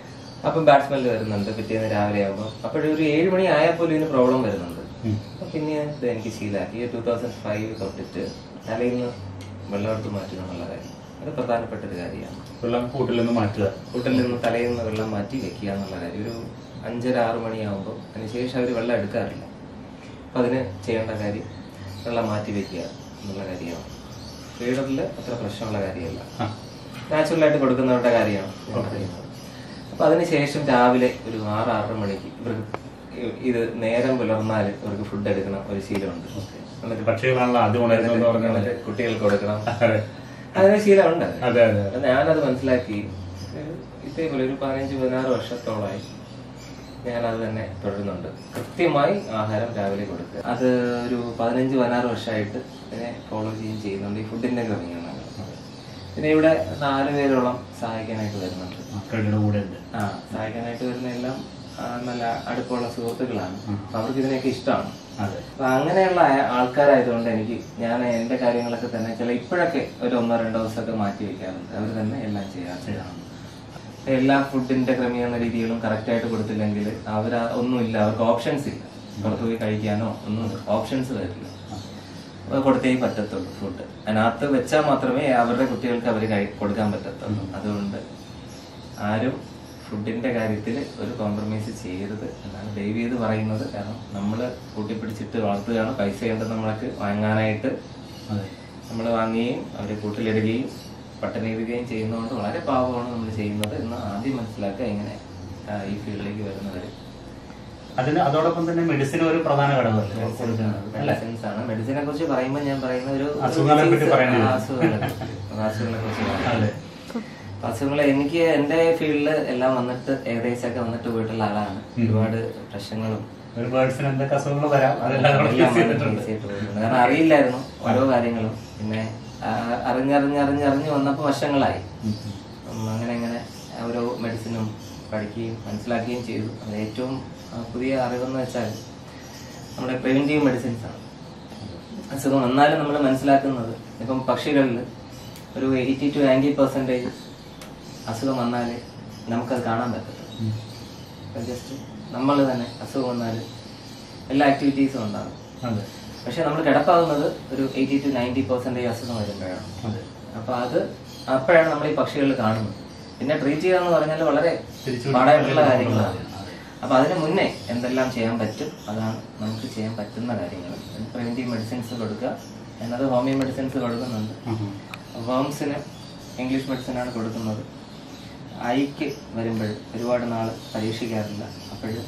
അപ്പം ബാഡ് സ്മെല്ല് വരുന്നുണ്ട് പിറ്റേന്ന് രാവിലെ ആകുമ്പോൾ അപ്പോഴൊരു ഏഴ് മണി ആയാൽ പോലും ഇതിന് പ്രോബ്ലം വരുന്നുണ്ട് ഉം. അപ്പൊ പിന്നെ ഇത് എനിക്ക് ശീലമാക്കി ടൂ തൗസൻഡ് ഫൈവ് തൊട്ടിട്ട് തലയിൽ നിന്ന് വെള്ളം എടുത്ത് മാറ്റുക എന്നുള്ള കാര്യം അത് പ്രധാനപ്പെട്ട ഒരു കാര്യമാണ് വെള്ളം കൂട്ടിൽ നിന്ന് മാറ്റുക കൂട്ടിൽ നിന്ന് തലയിൽ നിന്ന് വെള്ളം മാറ്റി വെക്കുക എന്നുള്ള കാര്യം ഒരു അഞ്ചര ആറ് മണിയാകുമ്പോൾ അതിനുശേഷം അവർ വെള്ളം എടുക്കാറില്ല അപ്പം അതിന് ചെയ്യേണ്ട കാര്യം വെള്ളം മാറ്റി വെക്കുക എന്നുള്ള കാര്യമാണ് ഫീഡറിൽ അത്ര പ്രശ്നമുള്ള കാര്യമല്ല ആ. നാച്ചുറലായിട്ട് കൊടുക്കുന്നവരുടെ കാര്യമാണ് ഞാൻ പറയുന്നത് അപ്പൊ അതിനുശേഷം രാവിലെ ഒരു ആറ് ആറര മണിക്ക് ഇവർക്ക് ഇ- ഇത് നേരം പുലർന്നാൽ ഇവർക്ക് ഫുഡ് എടുക്കണം ഒരു ശീലമുണ്ട് എന്നിട്ട് പക്ഷികളാണല്ലോ ആദ്യം ഉണരുന്നതെന്ന് പറഞ്ഞാൽ എന്നിട്ട് കുട്ടികൾക്ക് കൊടുക്കണം അതെ അതിന് ശീലമുണ്ട് അതെ അതെ അപ്പൊ ഞാനത് മനസ്സിലാക്കി ഒരു ഇതേപോലെ ഒരു പതിനഞ്ച് പതിനാറ് വർഷത്തോളമായി ഞാനത് തന്നെ തുടരുന്നുണ്ട് കൃത്യമായി ആഹാരം രാവിലെ കൊടുക്കുക അത് ഒരു പതിനഞ്ച് പതിനാറ് വർഷമായിട്ട് ഇതിനെ ഫോളോ ചെയ്യുകയും ചെയ്യുന്നുണ്ട് ഈ ഫുഡിന്റെ ക്രമീകരണങ്ങൾ പിന്നെ ഇവിടെ നാല് പേരോളം സഹായിക്കാനായിട്ട് വരുന്നുണ്ട് ഫ്രണ്ടിയുടെ കൂടെ ഉണ്ട് ആ സഹായിക്കാനായിട്ട് വരുന്ന എല്ലാം ആ, നല്ല അടുപ്പമുള്ള സുഹൃത്തുക്കളാണ് അപ്പൊ അവർക്ക് ഇതിനൊക്കെ ഇഷ്ടമാണ് അതെ അപ്പൊ അങ്ങനെയുള്ള ആ- ആൾക്കാരായതുകൊണ്ട് എനിക്ക് ഞാൻ എന്റെ കാര്യങ്ങളൊക്കെ തന്നെ ചില ഇപ്പോഴൊക്കെ ഒരു ഒന്നോ രണ്ടോ ദിവസമൊക്കെ മാറ്റി വെക്കാറുണ്ട് അവർ തന്നെ എല്ലാം ചെയ്യാറുണ്ട് എല്ലാ ഫുഡിന്റെ ക്രമീകരണ രീതികളും കറക്റ്റ് ആയിട്ട് കൊടുത്തില്ലെങ്കിൽ അവർ ഒന്നുമില്ല അവർക്ക് ഓപ്ഷൻസ് ഇല്ല പുറത്ത് പോയി കഴിക്കാനോ ഒന്നും ഓപ്ഷൻസ് വരില്ല അത് കൊടുത്തേ പറ്റത്തുള്ളൂ ഫുഡ് അതിനകത്ത് വെച്ചാൽ മാത്രമേ അവരുടെ കുട്ടികൾക്ക് അവർ കൊടുക്കാൻ പറ്റത്തുള്ളൂ അതുകൊണ്ട് ആരും ഫുഡിന്റെ കാര്യത്തിൽ ഒരു കോംപ്രമൈസ് ചെയ്യരുത് എന്നാണ് ദയവ് ചെയ്ത് പറയുന്നത് കാരണം നമ്മൾ കൂട്ടിപ്പിടിച്ചിട്ട് വളർത്തുകയാണ് പൈസ ഉണ്ട് നമ്മൾക്ക് വാങ്ങാനായിട്ട് അതെ നമ്മൾ വാങ്ങുകയും അവരെ കൂട്ടിലിടുകയും പട്ടണിയിടുകയും ചെയ്യുന്നതുകൊണ്ട് വളരെ പാവമാണ് നമ്മൾ ചെയ്യുന്നത് എന്ന് ആദ്യം മനസ്സിലാക്കുക ഇങ്ങനെ ആ, ഈ ഫീൽഡിലേക്ക് വരുന്നവർ അതിന് അതോടൊപ്പം തന്നെ മെഡിസിൻ ഒരു പ്രധാന ഘടകമല്ലേ കൊടുക്കുന്നത് അല്ലേ മെഡിസിൻസ് ആണ് മെഡിസിനെ കുറിച്ച് പറയുമ്പോൾ ഞാൻ പറയുന്ന ഒരു ഒരു അസുഖങ്ങളെ പറ്റി disease- പറയണേ. ആ, അസുഖങ്ങളെ കുറിച്ച്. അസുഖങ്ങളെ കുറിച്ച് പറയാം. അതെ അസുഖങ്ങൾ എനിക്ക് എന്റെ ഫീൽഡിൽ എല്ലാം വന്നിട്ട് ഏകദേശമൊക്കെ വന്നിട്ട് പോയിട്ടുള്ള ആളാണ് ഒരുപാട് പ്രശ്നങ്ങളും ഒരു ബേർഡ്സിന് എന്തൊക്കെ അസുഖങ്ങൾ വരാം അതെല്ലാം എല്ലാം നമ്മൾ face വന്നിട്ട് ചെയ്തിട്ടുണ്ട് face ചെയ്തിട്ട് പോയിട്ടുണ്ട്. കാരണം അറിയില്ലായിരുന്നു ഓരോ കാര്യങ്ങളും പിന്നെ ആ, അറിഞ്ഞറിഞ്ഞറിഞ്ഞറിഞ്ഞ് വന്നപ്പോൾ വർഷങ്ങളായി ഉം, ഉം. ഉം, അങ്ങനെ അങ്ങനെ ഓരോ മെഡിസിനും പഠിക്കുകയും മനസ്സിലാക്കുകയും ചെയ്തു അത് ഏറ്റവും ആ, പുതിയ അറിവെന്ന് വെച്ചാൽ നമ്മുടെ പ്രിവെന്റീവ് മെഡിസിൻസ് ആണ് അസുഖം വന്നാലും നമ്മൾ മനസ്സിലാക്കുന്നത് ഇപ്പം പക്ഷികളിൽ ഒരു എയ്റ്റി ടു നയൻറ്റി പെർസെൻറ്റേജ് അസുഖം വന്നാൽ നമുക്കത് കാണാൻ പറ്റത്തില്ല ഉം. ജസ്റ്റ് നമ്മൾ തന്നെ അസുഖം വന്നാൽ എല്ലാ ആക്ടിവിറ്റീസും ഉണ്ടാകും അതെ പക്ഷെ നമ്മൾ കിടപ്പാകുന്നത് ഒരു എയ്റ്റി ടു നയൻറ്റി പെർസെൻറ്റേജ് അസുഖം വരുമ്പോഴാണ് അതെ അപ്പൊ അത് അപ്പോഴാണ് നമ്മൾ ഈ പക്ഷികളിൽ കാണുന്നത് പിന്നെ ട്രീറ്റ് ചെയ്യുക എന്ന് പറഞ്ഞാൽ വളരെ തിരിച്ചു പാടായിട്ടുള്ള കാര്യങ്ങളാണ് അതെ. അപ്പൊ അതിന് മുന്നേ എന്തെല്ലാം ചെയ്യാൻ പറ്റും അതാണ് നമുക്ക് ചെയ്യാൻ പറ്റുന്ന കാര്യങ്ങൾ പ്രിവെന്റീവ് മെഡിസിൻസ് കൊടുക്കുക എന്നത് ഹോമിയോ മെഡിസിൻസ് കൊടുക്കുന്നുണ്ട് ഉം, ഉം. വേംസിന് ഇംഗ്ലീഷ് മെഡിസിനാണ് കൊടുക്കുന്നത് ഐക്ക് വരുമ്പോൾ ഒരുപാട് നാൾ പരീക്ഷിക്കാറില്ല അപ്പോഴും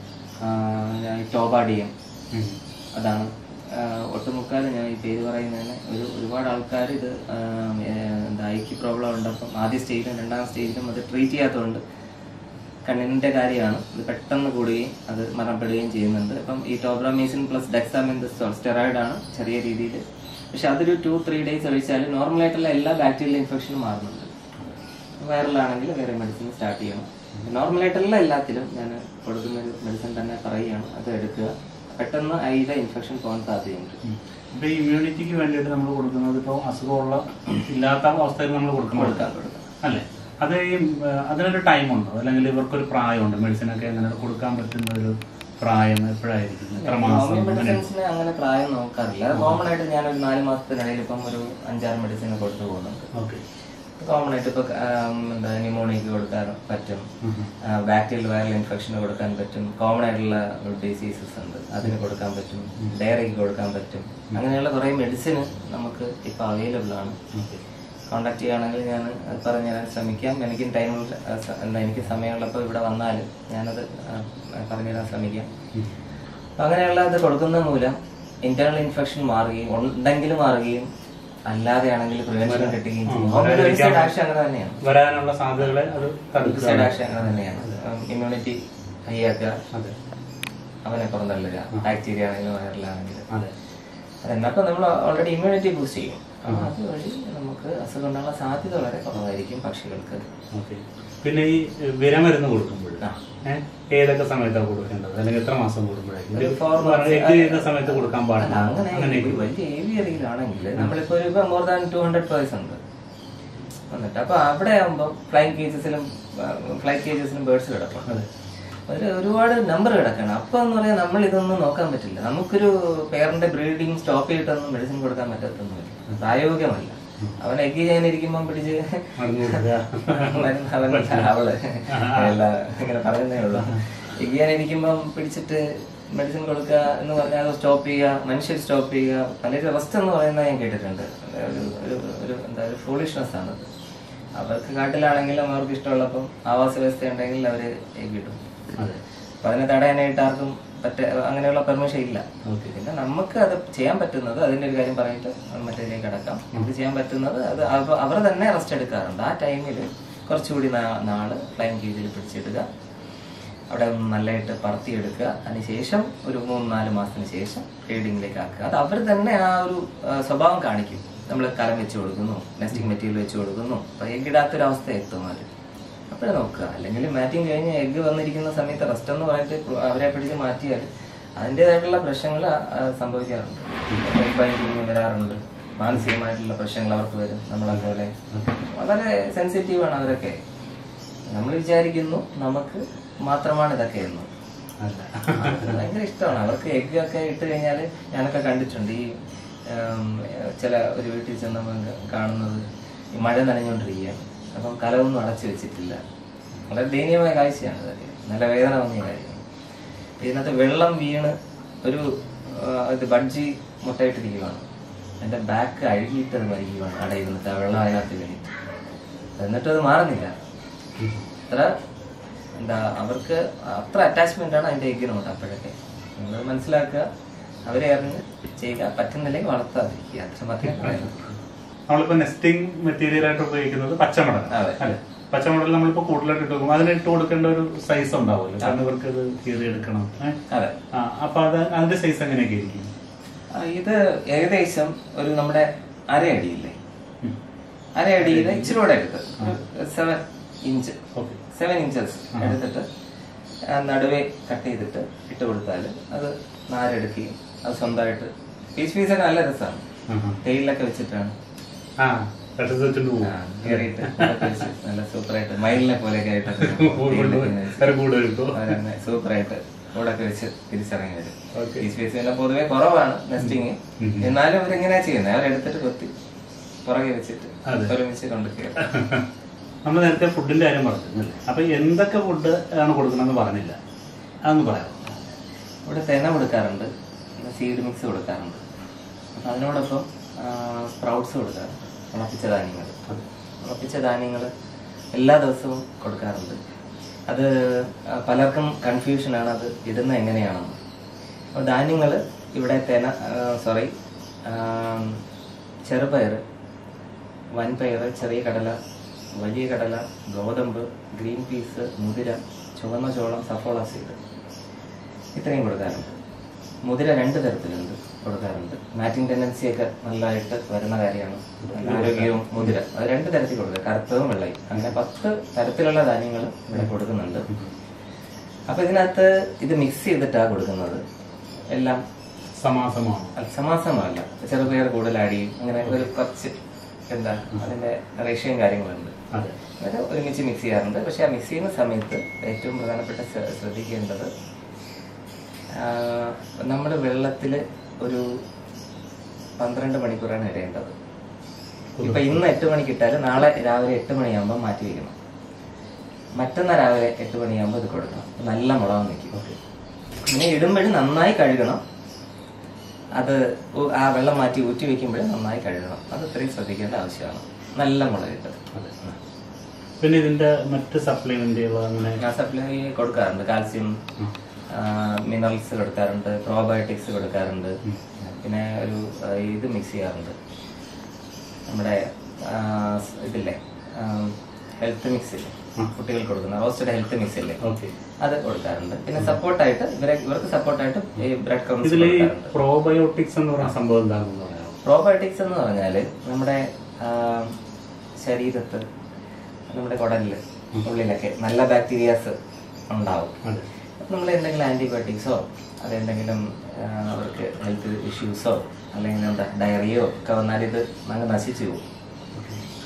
ഞാൻ ഈ ടോബാഡിയം ഉം. അതാണ് ആഹ് ഒട്ടുമുക്കാലും ഞാൻ ഈ പേര് പറയുന്നതിന് ഒരു ഒരുപാട് ആൾക്കാർ ഇത് ആഹ് ഏഹ് എന്താ ഐക്ക് പ്രോബ്ലം ഉണ്ടപ്പം ആദ്യ സ്റ്റേജിലും രണ്ടാം സ്റ്റേജിലും അത് ട്രീറ്റ് ചെയ്യാത്തതുകൊണ്ട് കണ്ണിന്റെ കാര്യമാണ് ഇത് പെട്ടെന്ന് കൂടുകയും അത് മരണപ്പെടുകയും ചെയ്യുന്നുണ്ട് അപ്പം ഈ ടോബ്രാമീസിൻ പ്ലസ് ഡെക്സാമിൻതസ്റ്റോൾ സ്റ്റെറോയിഡ് ആണ് ചെറിയ രീതിയിൽ പക്ഷെ അതൊരു ടു ത്രീ ഡേയ്സ് കഴിച്ചാൽ നോർമലായിട്ടുള്ള എല്ലാ ബാക്ടീരിയൽ ഇൻഫെക്ഷനും മാറുന്നുണ്ട് വൈറലാണെങ്കിൽ വേറെ മെഡിസിൻ സ്റ്റാർട്ട് ചെയ്യണം നോർമലായിട്ടുള്ള എല്ലാത്തിലും ഞാൻ കൊടുക്കുന്ന ഒരു മെഡിസിൻ തന്നെ പറയുകയാണ് അത് എടുക്കുക പെട്ടെന്ന് അതിലെ ഇൻഫെക്ഷൻ പോകാൻ സാധ്യതയുണ്ട് ഉം. ഇപ്പൊ ഈ ഇമ്മ്യൂണിറ്റിക്ക് വേണ്ടിയിട്ട് നമ്മൾ കൊടുക്കുന്നത് ഇപ്പോൾ അസുഖമുള്ള ഇല്ലാത്ത അവസ്ഥയിൽ നമ്മൾ കൊടുക്കണം കൊടുക്കാൻ കൊടുക്കാം അല്ലേ അത് ഈ ഏഹ്, അതിനൊരു ടൈം ഉണ്ടോ അല്ലെങ്കിൽ ഇവർക്കൊരു പ്രായമുണ്ട് മെഡിസിനൊക്കെ അങ്ങനെ കൊടുക്കാൻ പറ്റുന്ന ഒരു പ്രായം എപ്പോഴായിരിക്കും എത്ര മാസം ഹോമിയോ അങ്ങനെ മെഡിസിൻസിന് അങ്ങനെ പ്രായം നോക്കാറില്ല കോമൺ ആയിട്ട് ഞാൻ ഒരു നാല് മാസത്തിനിടയിൽ ഇപ്പം ഒരു അഞ്ചാറ് മെഡിസിൻ കൊടുത്തു പോകുന്നുണ്ട് ഓക്കെ കോമൺ ആയിട്ട് ഇപ്പൊ ആം, എന്താ ന്യൂമോണിയക്ക് കൊടുക്കാൻ പറ്റും ബാക്ടീരിയൽ വൈറൽ ഇൻഫെക്ഷന് കൊടുക്കാൻ പറ്റും കോമൺ ആയിട്ടുള്ള ഡിസീസസ് ഉണ്ട് അതിന് കൊടുക്കാൻ പറ്റും ഡയറിക്ക് കൊടുക്കാൻ പറ്റും അങ്ങനെയുള്ള കുറെ മെഡിസിൻ നമുക്ക് ഇപ്പൊ അവൈലബിൾ ആണ് കോണ്ടാക്ട് ചെയ്യുകയാണെങ്കിൽ ഞാൻ അത് പറഞ്ഞു തരാൻ ശ്രമിക്കാം എനിക്ക് ടൈമിൽ എന്താ എനിക്ക് സമയമുള്ളപ്പോൾ ഇവിടെ വന്നാൽ ഞാനത് ആ, പറഞ്ഞു തരാൻ ശ്രമിക്കാം അപ്പൊ അങ്ങനെയുള്ള ഇത് കൊടുക്കുന്നത് മൂലം ഇന്റേണൽ ഇൻഫെക്ഷൻ മാറുകയും ഉണ്ടെങ്കിൽ മാറുകയും അല്ലാതെയാണെങ്കിൽ പ്രിവെൻഷൻ കിട്ടുകയും ചെയ്യും ഹോമിയോ സൈഡ് ആക്ഷൻ അങ്ങനെ തന്നെയാണ് വരാനുള്ള സാധ്യതകളെ അത് തടുക്കുക സൈഡ് ആക്ഷൻ അങ്ങനെ തന്നെയാണ് ഇമ്മ്യൂണിറ്റി ഹൈ ആക്കുക അതെ അവനെ പുറന്തള്ളുക ബാക്ടീരിയ ആണെങ്കിലും വൈറലാണെങ്കിലും അതെ അതെന്നപ്പോൾ നമ്മൾ ഓൾറെഡി ഇമ്മ്യൂണിറ്റി ബൂസ്റ്റ് ചെയ്യും അപ്പൊ അതുവഴി നമുക്ക് അസുഖം ഉണ്ടാകാനുള്ള സാധ്യത വളരെ കുറവായിരിക്കും പക്ഷികൾക്ക് ഓക്കെ പിന്നെ ഈ ഏഹ്, വിരമരുന്ന് കൊടുക്കുമ്പോൾ ആ. ഏഹ്, ഏതൊക്കെ സമയത്താണ് കൊടുക്കേണ്ടത് അല്ലെങ്കിൽ എത്ര മാസം കൂടുമ്പോഴായിരിക്കും ഒരു four ഇത് months. എഗ് ചെയ്യുന്ന സമയത്ത് കൊടുക്കാൻ അല്ല, പാടില്ല അങ്ങനെ അങ്ങനെ ഒരു വലിയ ഏവിയറിയിലാണെങ്കിൽ നമ്മളിപ്പോ ഒരു more than two hundred pairs ഉണ്ട് വന്നിട്ട് അപ്പൊ അവിടെ ആകുമ്പോൾ ഫ്ലൈങ് കേജസിലും ഫ്ലൈറ്റ് കേജസിലും ബേർഡ്സ് കിടക്കും അതെ അതിൽ ഒരുപാട് നമ്പർ കിടക്കണം അപ്പൊ എന്ന് പറയാൻ നമ്മൾ ഇതൊന്നും നോക്കാൻ പറ്റില്ല നമുക്കൊരു പേരന്റെ ബ്രീഡിങ് സ്റ്റോപ്പ് ചെയ്തിട്ടൊന്നും മെഡിസിൻ കൊടുക്കാൻ പറ്റത്തൊന്നുമില്ല പ്രായോഗികമല്ല അവൻ എഗ് ചെയ്യാനിരിക്കുമ്പോൾ പിടിച്ച് മറന്നുകൂടുക. മരുന്ന് അവൻ അവള് അല്ല ഇങ്ങനെ പറയുന്നേ ഉള്ളൂ എഗ് ചെയ്യാനിരിക്കുമ്പം പിടിച്ചിട്ട് മെഡിസിൻ കൊടുക്കുക എന്ന് പറഞ്ഞാൽ സ്റ്റോപ്പ് ചെയ്യുക മനുഷ്യർ സ്റ്റോപ്പ് ചെയ്യുക പലരും റെസ്റ്റ് എന്ന് പറയുന്നത് ഞാൻ കേട്ടിട്ടുണ്ട് ഒരു ഒരു ഒരു എന്താ ഒരു ഫൂളിഷ്നെസ് ആണ് അവർക്ക് കാട്ടിലാണെങ്കിലും അവർക്ക് ഇഷ്ടമുള്ളപ്പം ആവാസ വ്യവസ്ഥ ഉണ്ടെങ്കിൽ അവര് എഗ് കിട്ടും അതെ അപ്പൊ അതിനെ തടയാനായിട്ട് ആർക്കും പറ്റ അങ്ങനെയുള്ള പെർമിഷൻ ഇല്ല ഓക്കെ പിന്നെ നമുക്ക് അത് ചെയ്യാൻ പറ്റുന്നത് അതിന്റെ ഒരു കാര്യം പറഞ്ഞിട്ട് മറ്റേതിലേക്ക് കിടക്കാം നമുക്ക് ചെയ്യാൻ പറ്റുന്നത് അത് അവ- അവർ തന്നെ റെസ്റ്റ് എടുക്കാറുണ്ട് ആ ടൈമിൽ കുറച്ചുകൂടി നാ- നാള് ഫ്ലൈം കേജിൽ പിടിച്ചിടുക അവിടെ ഒന്ന് നല്ലതായിട്ട് പറത്തിയെടുക്കുക അതിനുശേഷം ഒരു മൂന്ന് നാല് മാസത്തിന് ശേഷം ഫീഡിങ്ങിലേക്ക് ആക്കുക അത് അവർ തന്നെ ആ ഒരു ആ, സ്വഭാവം കാണിക്കും നമ്മൾ കലം വെച്ച് കൊടുക്കുന്നു നെസ്റ്റിംഗ് മെറ്റീരിയൽ വെച്ച് കൊടുക്കുന്നു അപ്പൊ എഗ്ഗിടാത്തൊരവസ്ഥ എത്തും അവർ അപ്പോഴേ നോക്കുക അല്ലെങ്കിൽ മാറ്റിങ് കഴിഞ്ഞ് എഗ്ഗ് വന്നിരിക്കുന്ന സമയത്ത് റെസ്റ്റ് എന്ന് പറഞ്ഞിട്ട് അവരെ പിടിച്ച് മാറ്റിയാൽ അതിൻ്റെതായിട്ടുള്ള പ്രശ്നങ്ങൾ സംഭവിക്കാറുണ്ട് ബൈൻഡിങ് വരാറുണ്ട് മാനസികമായിട്ടുള്ള പ്രശ്നങ്ങൾ അവർക്ക് വരും നമ്മളതുപോലെ വളരെ സെൻസിറ്റീവ് ആണ് അവരൊക്കെ നമ്മൾ വിചാരിക്കുന്നു നമുക്ക് മാത്രമാണ് ഇതൊക്കെ എന്ന് അല്ല അവർക്ക് ഭയങ്കര ഇഷ്ടമാണ് അവർക്ക് എഗ്ഗ് ഒക്കെ ഇട്ട് കഴിഞ്ഞാൽ ഞാനൊക്കെ കണ്ടിട്ടുണ്ട് ഈ ഉം, ചില ഒരു വീട്ടിൽ ചെന്ന് നമ്മൾ കാണുന്നത് ഈ മഴ നനഞ്ഞുകൊണ്ടിരിക്കുകയാണ് അപ്പം കലമൊന്നും അടച്ചു വെച്ചിട്ടില്ല വളരെ ദയനീയമായ കാഴ്ചയാണ് ഇതൊക്കെ നല്ല വേദന തോന്നിയ കാര്യമാണ് ഇതിനകത്ത് വെള്ളം വീണ് ഒരു ആ, ഇത് ബഡ്ജി മുട്ടയിട്ടിരിക്കുകയാണ് എൻ്റെ ബാക്ക് അഴുകിയിട്ട് അത് മരിക്കുകയാണ് അവിടെ ഇരുന്നിട്ട് ആ വെള്ളം അതിനകത്ത് വീണിട്ട് എന്നിട്ടും അത് മാറുന്നില്ല അത്ര എന്താ അവർക്ക് അത്ര അറ്റാച്ച്മെന്റ് ആണ് അതിന്റെ എഗ്ഗിനോട്ട് അപ്പോഴൊക്കെ നിങ്ങൾ മനസ്സിലാക്കുക അവരെ അറിഞ്ഞ് ചെയ്യുക പറ്റുന്നില്ലെങ്കിൽ വളർത്താതിരിക്കുക അത്ര മാത്രമേ പറയുള്ളൂ നമ്മളിപ്പോ നെസ്റ്റിംഗ് മെറ്റീരിയൽ ആയിട്ട് ഉപയോഗിക്കുന്നത് പച്ചമടൽ അതെ. അല്ലെ പച്ചമടൽ നമ്മളിപ്പോ കൂടുതലായിട്ട് ഇട്ട് കൊടുക്കും അതിന് ഇട്ട് കൊടുക്കേണ്ട ഒരു സൈസ് ഉണ്ടാവുമല്ലോ കാരണം ഇവർക്ക് ഇത് കീറിയെടുക്കണം ഏഹ് അതെ ആ, അപ്പൊ അത് അതിന്റെ സൈസ് എങ്ങനെയൊക്കെ ഇരിക്കും ആ, ഇത് ഏകദേശം ഒരു നമ്മുടെ അരയടിയില്ലേ ഉം. അരയടിയിൽ ഇച്ചിരി കൂടെ എടുത്ത് seven inch okay seven inches എടുത്തിട്ട് ആ നടുവേ കട്ട് ചെയ്തിട്ട് ഇട്ട് കൊടുത്താൽ അത് നാരെടുക്കുകയും അത് സ്വന്തമായിട്ട് പീസ് പീസൊക്കെ നല്ല രസമാണ് തേയിലൊക്കെ വെച്ചിട്ടാണ് ആ പെട്ടെന്ന് വെച്ചിട്ട് പോകും ആ, കേറിയിട്ട് അതൊക്കെ വെച്ച് നല്ല സൂപ്പറായിട്ട് മയിലിനെ പോലെയൊക്കെ ആയിട്ടൊക്കെ വേറെ കൂടെ വരുമ്പോ അവരങ്ങനെ സൂപ്പറായിട്ട് കൂടൊക്കെ വെച്ച് തിരിച്ചിറങ്ങി വരും Okay. ഈ സ്പേസ് പിന്നെ പൊതുവെ കുറവാണ് നെസ്റ്റിങ് ഉം. എന്നാലും അവരെങ്ങനെയാ ചെയ്യുന്നത് അവരെടുത്തിട്ട് കൊത്തി പുറകെ വെച്ചിട്ട് അതെ. ഒരുമിച്ച് കൊണ്ട് കയറും നമ്മൾ നേരത്തെ ഫുഡിന്റെ കാര്യം പറഞ്ഞു അപ്പൊ എന്തൊക്കെ ഫുഡ് ആണ് കൊടുക്കണമെന്ന് പറഞ്ഞില്ല അതൊന്ന് പറയാം ഇവിടെ തെന കൊടുക്കാറുണ്ട് പിന്നെ സീഡ് മിക്സ് കൊടുക്കാറുണ്ട് അപ്പം അതിനോടൊപ്പം സ്പ്രൗട്ട്സ് കൊടുക്കാറുണ്ട് ഉണപ്പിച്ച ധാന്യങ്ങൾ ഉണപ്പിച്ച ധാന്യങ്ങൾ എല്ലാ ദിവസവും കൊടുക്കാറുണ്ട് അത് ആ, പലർക്കും കൺഫ്യൂഷനാണ് അത് ഇടുന്നത് എങ്ങനെയാണെന്ന് അപ്പോൾ ധാന്യങ്ങൾ ഇവിടെ തെന സോറി ചെറുപയർ വൻപയർ ചെറിയ കടല വലിയ കടല ഗോതമ്പ് ഗ്രീൻ പീസ് മുതിര ചുവന്ന ചോളം സഫോള സീഡ് ഇത്രയും കൊടുക്കാറുണ്ട് മുതിര രണ്ട് തരത്തിലുണ്ട് കൊടുക്കാറുണ്ട് മാറ്റിംഗ് ടെൻഡൻസി ഒക്കെ നല്ലതായിട്ട് വരുന്ന കാര്യമാണ് നല്ല ആരോഗ്യവും മുതിര അത് രണ്ട് തരത്തിൽ കൊടുക്കുക കറുത്തതും വെള്ളയും അങ്ങനെ പത്ത് തരത്തിലുള്ള ധാന്യങ്ങൾ ഇവിടെ കൊടുക്കുന്നുണ്ട് അപ്പൊ ഇതിനകത്ത് ഇത് മിക്സ് ചെയ്തിട്ടാണ് കൊടുക്കുന്നത് എല്ലാം സമാസമാണ് അല്ല, സമാസമല്ല ചെറുപയർ കൂടുതൽ ആഡ് ചെയ്യും അങ്ങനെ ഒരു കുറച്ച് എന്താ അതിന്റെ റേഷ്യയും കാര്യങ്ങളുണ്ട് അതെ അത് ഒരുമിച്ച് മിക്സ് ചെയ്യാറുണ്ട് പക്ഷെ ആ മിക്സ് ചെയ്യുന്ന സമയത്ത് ഏറ്റവും പ്രധാനപ്പെട്ട ശ്ര- ശ്രദ്ധിക്കേണ്ടത് നമ്മൾ വെള്ളത്തിൽ ഒരു പന്ത്രണ്ട് മണിക്കൂറാണ് ഇടേണ്ടത് ഇപ്പൊ ഇന്ന് എട്ട് മണിക്ക് ഇട്ടാൽ നാളെ രാവിലെ എട്ട് മണിയാകുമ്പോൾ മാറ്റി വയ്ക്കണം മറ്റന്നാൾ രാവിലെ എട്ട് മണിയാകുമ്പോൾ ഇത് കൊടുക്കണം നല്ല മുളക് നിൽക്കും പിന്നെ ഇടുമ്പോഴും നന്നായി കഴുകണം അത് ഉ- ആ വെള്ളം മാറ്റി ഊറ്റി വെക്കുമ്പോഴും നന്നായി കഴുകണം അത് ഇത്രയും ശ്രദ്ധിക്കേണ്ട ആവശ്യമാണ് നല്ല മുളക് കിട്ടും അതെ പിന്നെ ഇതിന്റെ മറ്റ് സപ്ലിമെന്റുകൾ അങ്ങനെ ഞാൻ സപ്ലൈ കൊടുക്കാറുണ്ട് കാൽസ്യം മിനറൽസ് കൊടുക്കാറുണ്ട് പ്രോബയോട്ടിക്സ് കൊടുക്കാറുണ്ട് പിന്നെ ഒരു ആ, ഇത് മിക്സ് ചെയ്യാറുണ്ട് നമ്മുടെ ആ, സ് ഇതില്ലേ ഹെൽത്ത് മിക്സ് ഇല്ലേ കുട്ടികൾക്ക് കൊടുക്കുന്ന റോസ്റ്റഡ് ഹെൽത്ത് മിക്സ് ഇല്ലേ ഓക്കെ അത് കൊടുക്കാറുണ്ട് പിന്നെ സപ്പോർട്ടായിട്ട് ഇവരെ ഇവർക്ക് സപ്പോർട്ടായിട്ട് ഈ ബ്രെഡ് ക്രംസ് ഇതിൽ ഈ കൊടുക്കാറുണ്ട് പ്രോബയോട്ടിക്സ് എന്ന് പറയുന്ന സംഭവം എന്താണെന്ന് പറയാമോ പ്രോബയോട്ടിക്സ് എന്ന് പറഞ്ഞാല് നമ്മുടെ ആ, ശരീരത്ത് നമ്മുടെ കുടലില് ഉള്ളിലൊക്കെ നല്ല ബാക്ടീരിയാസ് ഉണ്ടാവും അതെ അപ്പൊ നമ്മൾ എന്തെങ്കിലും ആന്റിബയോട്ടിക്സോ അതെന്തെങ്കിലും ആ, അവർക്ക് ഹെൽത്ത് ഇഷ്യൂസോ അല്ലെങ്കിൽ എന്താ ഡയറിയോ ഒക്കെ വന്നാൽ ഇത് അങ്ങ് നശിച്ചു പോകും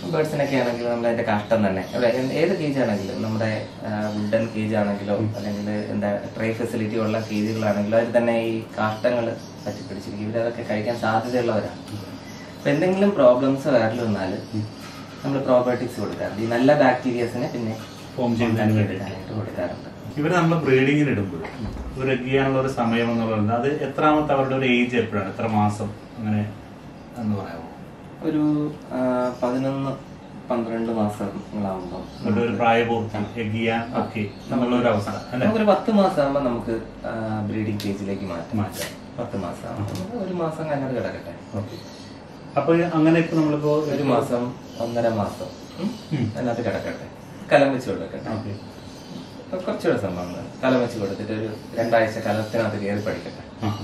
ബേർഡ്സിനൊക്കെ ആണെങ്കിൽ നമ്മൾ അതിന്റെ കാഷ്ടം തന്നെ ഇവിടെ എന്ത് ഏത് കേജ് ആണെങ്കിലും നമ്മുടെ വുഡൻ കേജ് ആണെങ്കിലോ അല്ലെങ്കിൽ എന്താ ട്രേ ഫെസിലിറ്റി ഉള്ള കേജുകളാണെങ്കിലോ അതിൽ തന്നെ ഈ കാഷ്ടങ്ങൾ പറ്റിപ്പിടിച്ചിരിക്കും ഇവരതൊക്കെ കഴിക്കാൻ സാധ്യതയുള്ളവരാണ് അപ്പൊ എന്തെങ്കിലും പ്രോബ്ലംസ് വയറിൽ വന്നാൽ നമ്മൾ പ്രോബയോട്ടിക്സ് കൊടുക്കാറുണ്ട് ഈ നല്ല ബാക്ടീരിയസിനെ പിന്നെ ഫോം ചെയ്യുന്നതിന് വേണ്ടി ഇടാനായിട്ട് കൊടുക്കാറുണ്ട് ഇവര് നമ്മൾ ബ്രീഡിങ്ങിന് ഇടുമ്പോൾ ഇവർ ചെയ്യാനുള്ള ഒരു സമയം എന്ന് പറയുന്നത് അത് എത്രാമത്തെ അവരുടെ ഒരു ഏജ് എപ്പോഴാണ് എത്ര മാസം അങ്ങനെ എന്ന് പറയാമോ ഒരു ആ, പതിനൊന്ന് പന്ത്രണ്ട് മാസങ്ങളാവുമ്പോൾ അവരുടെ ഒരു പ്രായപൂർത്തി എഗ് ചെയ്യാൻ ഒക്കെ എന്നുള്ള ഒരു അവസ്ഥ അല്ലെ നമുക്കൊരു പത്ത് മാസം ആകുമ്പോൾ നമുക്ക് ബ്രീഡിംഗ് കേജിലേക്ക് മാറ്റാം മാറ്റാം പത്ത് മാസം ആകുമ്പോൾ നമുക്ക് ഒരു മാസം കഴിഞ്ഞത് കിടക്കട്ടെ ഓക്കെ അപ്പൊ അങ്ങനെ ഇപ്പൊ നമ്മളിപ്പോ ഒരു മാസം ഒന്നര മാസം ഉം, ഉം. അതിനകത്ത് കിടക്കട്ടെ കലം വെച്ച് കൊടുക്കട്ടെ ഓക്കെ ഇപ്പൊ കുറച്ചുകൂടെ സംഭവങ്ങൾ കലം വെച്ച് കൊടുത്തിട്ട് ഒരു രണ്ടാഴ്ച കലത്തിനകത്ത് കയറി പഠിക്കട്ടെ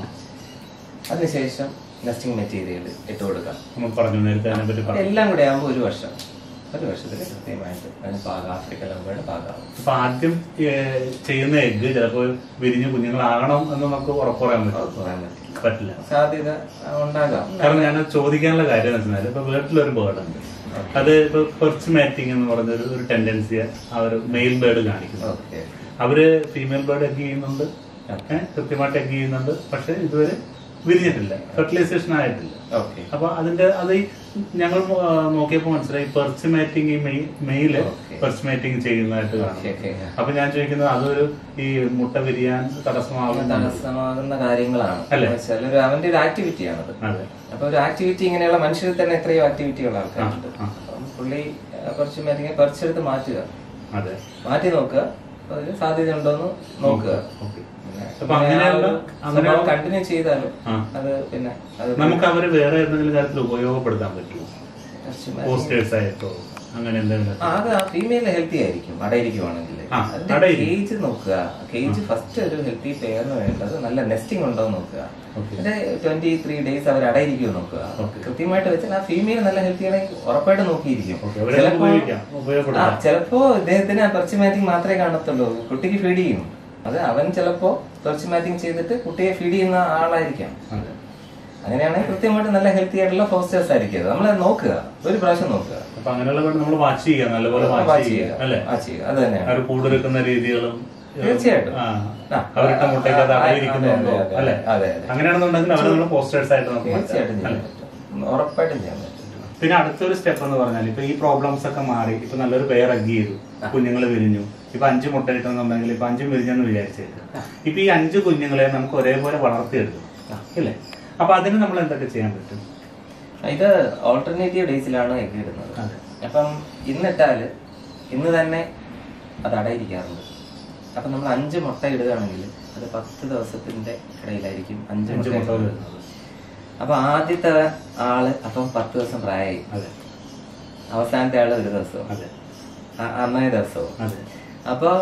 അതിനുശേഷം നെസ്റ്റിംഗ് മെറ്റീരിയൽ ഇട്ട് കൊടുക്കാം നമ്മൾ പറഞ്ഞു നേരത്തെ അതിനെ പറ്റി പറഞ്ഞു എല്ലാം കൂടെ ആകുമ്പോൾ ഒരു വർഷം ഒരു വർഷത്തിൽ കൃത്യമായിട്ട് അതിന് പാകാം ആഫ്രിക്കൻ ലംബയുടെ പാകാവും അപ്പൊ ആദ്യം ഏഹ്, ചെയ്യുന്ന എഗ്ഗ് ചിലപ്പോൾ വിരിഞ്ഞ് കുഞ്ഞുങ്ങളാകണം എന്ന് നമുക്ക് ഉറപ്പ് പറയാൻ അത് പറ്റും പറയാൻ പറ്റില്ല പറ്റില്ല സാധ്യത ആ, ഉണ്ടാകാം കാരണം ഞാൻ ചോദിക്കാനുള്ള കാര്യം എന്ന് വെച്ചാൽ ഇപ്പൊ വീട്ടിലൊരു ബേർഡ് ഉണ്ട് അത് ഇപ്പൊ പെർച്ച് മാറ്റിംഗ് എന്ന് പറഞ്ഞ ഒരു- ഒരു ടെൻഡൻസി ആ ഒരു മെയിൽ ബേർഡ് കാണിക്കുന്നു ഓക്കെ അവര് ഫീമെയിൽ ബേർഡ് എഗ് ചെയ്യുന്നുണ്ട് ഏഹ്, കൃത്യമായിട്ട് എഗ് ചെയ്യുന്നുണ്ട് പക്ഷെ ഇതുവരെ വിരിഞ്ഞിട്ടില്ല ഫെർട്ടിലൈസേഷൻ ആയിട്ടില്ല ഓക്കെ അപ്പൊ അതിന്റെ അത് ഈ ഞങ്ങൾ ആ, നോക്കിയപ്പോ മനസ്സിലായി പെർച്ച് മാറ്റിംഗ് ഈ മെയില് Okay. പെർച്ച് മാറ്റിംഗ് ചെയ്യുന്നതായിട്ട് കാണും ഓക്കെ ഓക്കെ അപ്പൊ ഞാൻ ചോദിക്കുന്നത് അതൊരു ഈ മുട്ട വിരിയാൻ തടസ്സമാകും തടസ്സമാകുന്ന കാര്യങ്ങളാണ് അല്ലേ? എന്നുവെച്ചാൽ ഒരു അവന്റെ ഒരു ആക്ടിവിറ്റിയാണത് അതെ അപ്പൊ ഒരു ആക്ടിവിറ്റി ഇങ്ങനെയുള്ള മനുഷ്യരിൽ തന്നെ എത്രയോ ആക്ടിവിറ്റിയുള്ള ആൾക്കാരുണ്ട് ആ, ആ. അപ്പം പുള്ളി ആ, കുറച്ച് മരുന്ന് പറിച്ചെടുത്ത് മാറ്റുക അതെ മാറ്റി നോക്കുക അപ്പൊ അതിന് സാധ്യത ഉണ്ടോന്ന് നോക്കുക ഓക്കെ പിന്നെ അപ്പൊ അങ്ങനെയുള്ള അങ്ങനെ കണ്ടിന്യൂ ചെയ്താലും ആ. അത് പിന്നെ അത് നമുക്ക് അവരെ വേറെ എന്തെങ്കിലും കാര്യത്തിൽ ഉപയോഗപ്പെടുത്താൻ പറ്റുമോ കുറച്ച് മരുന്ന് പോസ്റ്റേഴ്സ് ആയിട്ടോ അങ്ങനെ എന്തെങ്കിലും ആ, അത് ആ ഫീമെയിൽ ഹെൽത്തി ആയിരിക്കും അടയിരിക്കുവാണെങ്കിൽ ആ, അതിന്റെ അടയിരിക്കും. കേജ് നോക്കുക കേജ് ഫസ്റ്റ് ഒരു ഹെൽത്തി പെയറിന് വേണ്ടത് നല്ല നെസ്റ്റിംഗ് ഉണ്ടോ എന്ന് നോക്കുക Okay. അതിന്റെ ട്വന്റി ത്രീ ഡേയ്സ് അവർ അടയിരിക്കുമോ നോക്കുക Okay. കൃത്യമായിട്ട് വെച്ചാൽ ആ ഫീമെയിൽ നല്ല ഹെൽത്തി ആണെങ്കിൽ ഉറപ്പായിട്ട് നോക്കിയിരിക്കും Okay, അവരെ ചിലപ്പോ- ഉപയോഗിക്കാം, ആ, ഉപയോഗപ്പെടുത്താം. ചിലപ്പോ ഇദ്ദേഹത്തിന് പെർച്ച് മാറ്റിംഗ് മാത്രമേ കാണത്തുള്ളൂ കുട്ടിക്ക് ഫീഡ് ചെയ്യും അത് അവൻ ചിലപ്പോ പെർച്ച് മാറ്റിംഗ് ചെയ്തിട്ട് കുട്ടിയെ ഫീഡ് ചെയ്യുന്ന ആളായിരിക്കാം അതെ. അങ്ങനെയാണെങ്കിൽ കൃത്യമായിട്ട് നല്ല ഹെൽത്തി ആയിട്ടുള്ള ഫോസ്റ്റേഴ്സ് ആയിരിക്കും നമ്മൾ നോക്കുക ഒരു പ്രാവശ്യം നോക്കുക അപ്പൊ അങ്ങനെയുള്ള നമ്മൾ വാച്ച് ചെയ്യുക നല്ലപോലെ വാച്ച് വാച്ച് ചെയ്യുക ചെയ്യുക അല്ലെ വാച്ച് ചെയ്യുക അത് തന്നെയാണ് അവർ കൂടെടുക്കുന്ന രീതികളും തീർച്ചയായിട്ടും. ആ. ആ. അവരിട്ട മുട്ടയ്ക്ക് അത് ആ, ആ, അടയിരിക്കുന്നുണ്ടോ അതെ, അതെ, അല്ലെ അതെ, അതെ. അങ്ങനെയാണെന്നുണ്ടെങ്കിൽ അവരെ നമ്മൾ പോസ്റ്റേഴ്സ് ആയിട്ട് നമുക്ക് തീർച്ചയായിട്ടും മാറ്റാം. ചെയ്യാൻ അല്ലേ? പറ്റും ഉറപ്പായിട്ടും ചെയ്യാൻ പറ്റും പിന്നെ അടുത്തൊരു സ്റ്റെപ്പ് എന്ന് പറഞ്ഞാൽ ഇപ്പൊ ഈ പ്രോബ്ലംസ് ഒക്കെ മാറി ഇപ്പൊ നല്ലൊരു പെയർ അഗ് ചെയ്തു കുഞ്ഞുങ്ങൾ വിരിഞ്ഞു ഇപ്പൊ അഞ്ച് മുട്ട കിട്ടുന്നുണ്ടെങ്കിൽ ഇപ്പൊ അഞ്ചും വിരിഞ്ഞെന്ന് വിചാരിച്ചേക്കും ഇപ്പൊ ഈ അഞ്ച് കുഞ്ഞുങ്ങളെ നമുക്ക് ഒരേപോലെ വളർത്തിയെടുക്കും ഇല്ലേ അപ്പൊ അതിന് നമ്മൾ എന്തൊക്കെ ചെയ്യാൻ പറ്റും ഇത് ഓൾട്ടർനേറ്റീവ് ഡേയ്സിലാണ് എഗ് ഇടുന്നത് അതെ. അപ്പം ഇന്നിട്ടാല് ഇന്ന് തന്നെ അത് അടയിരിക്കാറുണ്ട് അപ്പം നമ്മൾ അഞ്ച് മുട്ട ഇടുകയാണെങ്കിൽ അത് പത്ത് ദിവസത്തിന്റെ ഇടയിലായിരിക്കും അഞ്ച് അഞ്ച് മുട്ട മുട്ട ഇടുന്നത്. വരുന്നത് അപ്പൊ ആദ്യത്തെ ആള് അപ്പം പത്ത് ദിവസം പ്രായമായി അതെ അവസാനത്തെ ആള് ഒരു ദിവസവും അതെ അ- അന്നേ ദിവസവും അതെ അപ്പോൾ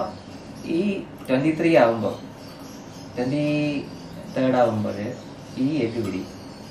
ഈ ട്വന്റി ത്രീ ആവുമ്പോൾ ട്വന്റി തേർഡ് ആവുമ്പോൾ ഈ എട്ട് പിടി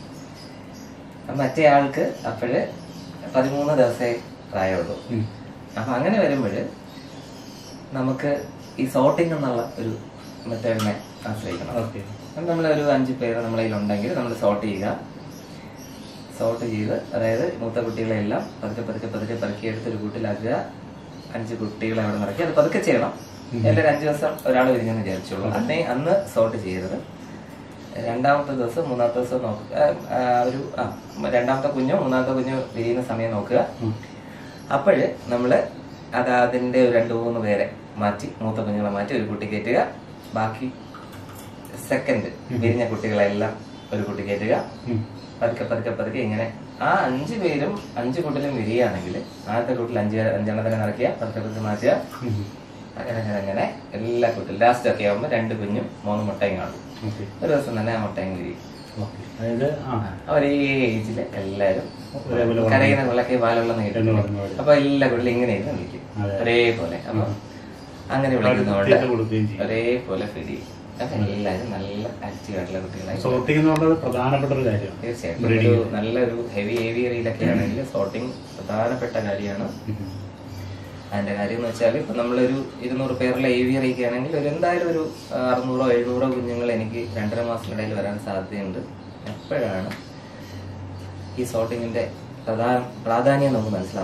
മറ്റേ ആൾക്ക് അപ്പോഴ് പതിമൂന്ന് ദിവസമേ പ്രായമുള്ളൂ ഉം. അപ്പം അങ്ങനെ വരുമ്പോൾ നമുക്ക് ഈ സോർട്ടിംഗ് എന്നുള്ള ഒരു മെത്തേഡിനെ ആശ്രയിക്കണം ഓക്കെ നമ്മൾ ഒരു അഞ്ച് പേര് നമ്മളെ ഉണ്ടെങ്കിൽ നമ്മൾ സോർട്ട് ചെയ്യുക സോർട്ട് ചെയ്ത് അതായത് മൂത്ത കുട്ടികളെല്ലാം പതുക്കെ പതുക്കെ പതുക്കെ പതുക്കെ എടുത്ത് ഒരു കൂട്ടിലാക്കുക അഞ്ച് കുട്ടികളെ അവിടെ നിറക്കി അത് പതുക്കെ ചെയ്യണം എല്ലാവരും അഞ്ച് ദിവസം ഒരാൾ വിരിഞ്ഞെന്ന് വിചാരിച്ചോളൂ അന്നേ അന്ന് സോർട്ട് ചെയ്യരുത് രണ്ടാമത്തെ ദിവസം മൂന്നാമത്തെ ദിവസം നോക്കുക ആ, ഒരു ആ രണ്ടാമത്തെ കുഞ്ഞോ മൂന്നാമത്തെ കുഞ്ഞോ വിരിയുന്ന സമയം നോക്കുക ഉം. അപ്പോഴ് നമ്മള് അത് അതിന്റെ ഒരു രണ്ട് മൂന്ന് പേരെ മാറ്റി മൂത്ത കുഞ്ഞുങ്ങളെ മാറ്റി ഒരു കുട്ടി കയറ്റുക ബാക്കി സെക്കൻഡ് വിരിഞ്ഞ കുട്ടികളെല്ലാം ഒരു കുട്ടി കയറ്റുക ഉം. പതുക്കെ പതുക്കെ പതുക്കെ ഇങ്ങനെ ആ അഞ്ച് പേരും അഞ്ച് കൂട്ടിലും വിരിയുകയാണെങ്കിൽ ആദ്യത്തെ കൂട്ടിൽ അഞ്ച് അഞ്ചെണ്ണത്തിനെ നിറയ്ക്കുക പതുക്കെ പതുക്കെ മാറ്റുക ഉം. അങ്ങനെ അങ്ങനെ അങ്ങനെ എല്ലാ കൂട്ടിലും ലാസ്റ്റ് ഒക്കെ ആകുമ്പോൾ രണ്ട് കുഞ്ഞും മൂന്ന് മുട്ടയും കാണും ഓക്കെ ഒരു ദിവസം തന്നെ ആ മുട്ടയും വിരിയും ഓക്കെ അതായത് ആ ഒരേ ഏജില് എല്ലാരും ഒരേപോലെ കരയുന്ന വെള്ളക്കെ പാലുള്ള എന്ന് നേരിടുന്നു പറഞ്ഞ പോലെ. അപ്പൊ എല്ലാ കുട്ടികളും ഇങ്ങനെ ഇരുന്ന് വിളിക്കും അതെ. ഒരേപോലെ അപ്പൊ അങ്ങനെ തീറ്റ വിളിക്കുന്നതുകൊണ്ട് കൊടുക്കുകയും ചെയ്യും ഒരേപോലെ ഫീഡ് ചെയ്യും അപ്പൊ എല്ലാരും നല്ല ആക്റ്റീവ് ആയിട്ടുള്ള കുട്ടികളായി സോർട്ടിംഗ് എന്ന് പറയുന്നത് പ്രധാനപ്പെട്ട ഒരു കാര്യമാണ് തീർച്ചയായിട്ടും Breeding. ഒരു നല്ലൊരു ഹെവി ഏവിയറിയിലൊക്കെ ആണെങ്കിൽ സോർട്ടിങ് പ്രധാനപ്പെട്ട കാര്യമാണ് ഉം. അതിന്റെ കാര്യം എന്ന് വെച്ചാൽ ഇപ്പൊ നമ്മളൊരു ഇരുന്നൂറ് പേരുള്ള ഏവിയറി ഒക്കെ ആണെങ്കിൽ ഒരു എന്തായാലും ഒരു ആ, അറുന്നൂറോ എഴുന്നൂറോ കുഞ്ഞുങ്ങൾ എനിക്ക് രണ്ടര മാസത്തിനിടയിൽ വരാൻ സാധ്യതയുണ്ട് എപ്പോഴാണ് ഈ സോർട്ടിങ്ങിന്റെ പ്രധാന പ്രാധാന്യം നമുക്ക് മനസ്സിലാവുന്നത്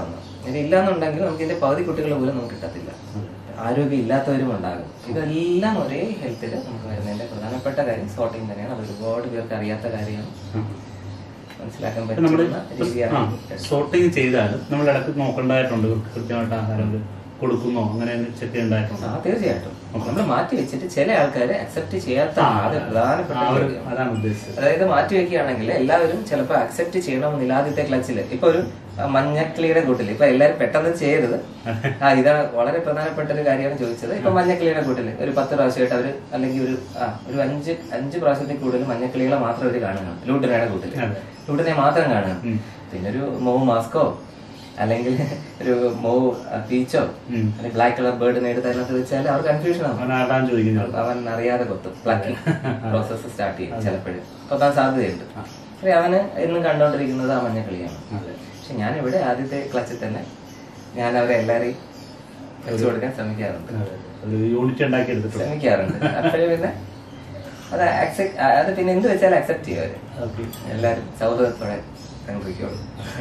ഇത് ഇല്ലാന്നുണ്ടെങ്കിൽ നമുക്ക് ഇതിന്റെ പകുതി കുട്ടികൾ പോലും നമുക്ക് കിട്ടത്തില്ല ആരോഗ്യം ഇല്ലാത്തവരും ഉണ്ടാകും ഇതെല്ലാം ഒരേ ഹെൽത്തിൽ നമുക്ക് വരുന്നതിന്റെ പ്രധാനപ്പെട്ട കാര്യം സ്പോട്ടിങ് തന്നെയാണ് അത് ഒരുപാട് പേർക്ക് അറിയാത്ത കാര്യമാണ് മനസ്സിലാക്കാൻ നമ്മൾ പറ്റുന്ന രീതിയാണ് സോർട്ടിങ് ചെയ്താൽ നമ്മൾ ഇടയ്ക്ക് നോക്കേണ്ടതായിട്ടുണ്ട് കൃത്യമായിട്ട് ആഹാരം കൊടുക്കുന്നോ അങ്ങനെ ചെക്ക് ചെയ്യേണ്ടതായിട്ടുണ്ട് ആ തീർച്ചയായിട്ടും നമ്മൾ മാറ്റി വെച്ചിട്ട് ചില ആൾക്കാരെ അക്സെപ്റ്റ് ചെയ്യാത്ത അത് പ്രധാനപ്പെട്ട ആ ഒരു കാര്യമാണ്. അതാണ് ഉദ്ദേശിച്ചത് അതായത് മാറ്റി വെക്കുകയാണെങ്കിൽ എല്ലാവരും ചിലപ്പോൾ അക്സെപ്റ്റ് ചെയ്യണമെന്നില്ല ആദ്യത്തെ ക്ലച്ചിൽ ഇപ്പൊ ഒരു ആ, മഞ്ഞക്കിളിയുടെ കൂട്ടിൽ ഇപ്പൊ എല്ലാവരും പെട്ടെന്ന് ചെയ്യരുത് ആ ഇതാണ് വളരെ പ്രധാനപ്പെട്ട ഒരു കാര്യമാണ് ചോദിച്ചത് ഇപ്പൊ മഞ്ഞക്കിളിയുടെ കൂട്ടിൽ ഒരു പത്ത് പ്രാവശ്യമായിട്ട് അവര് അല്ലെങ്കിൽ ഒരു ആ ഒരു അഞ്ച് അഞ്ച് പ്രാവശ്യത്തിൽ കൂടുതൽ മഞ്ഞക്കിളികളെ മാത്രം അവര് കാണുകയാണ് ലൂട്ടിനയുടെ കൂട്ടിൽ അതെ. ലൂട്ടിനെ മാത്രം കാണുക ഉം. പിന്നെ ഒരു മോ മാസ്കോ അല്ലെങ്കിൽ ഒരു മോ പീച്ചോ ഉം. അല്ലെങ്കിൽ ബ്ലാക്ക് കളർ ബേർഡിനെ എടുത്ത് അതിനകത്ത് വെച്ചാൽ അവർ കൺഫ്യൂഷൻ ആവും അവൻ ആടാൻ ചോദിക്കുന്നത് അവൻ അറിയാതെ കൊത്തും പ്ലക്കിംഗ് പ്രോസസ്സ് സ്റ്റാർട്ട് ചെയ്യും ചിലപ്പോഴും കൊത്താൻ സാധ്യതയുണ്ട് പക്ഷേ അവന് എന്നും കണ്ടോണ്ടിരിക്കുന്നത് ആ മഞ്ഞക്കളിയാണ് അതെ പക്ഷെ ഞാൻ ഇവിടെ ആദ്യത്തെ ക്ലച്ചിൽ തന്നെ ഞാൻ അവരെ എല്ലാരെയും വെച്ചു കൊടുക്കാൻ ശ്രമിക്കാറുണ്ട് അതെ ഒരു യൂണിറ്റ് ഉണ്ടാക്കി എടുത്തിട്ടുണ്ട് ശ്രമിക്കാറുണ്ട് അപ്പോഴും പിന്നെ അത് അക്സെപ്റ്റ് അത് പിന്നെ എന്ത് വെച്ചാലും അക്സെപ്റ്റ് ചെയ്യും അവര് ഓക്കെ എല്ലാരും സൗഹൃദത്തോടെ കണ്ടുപിടിക്കുള്ളൂ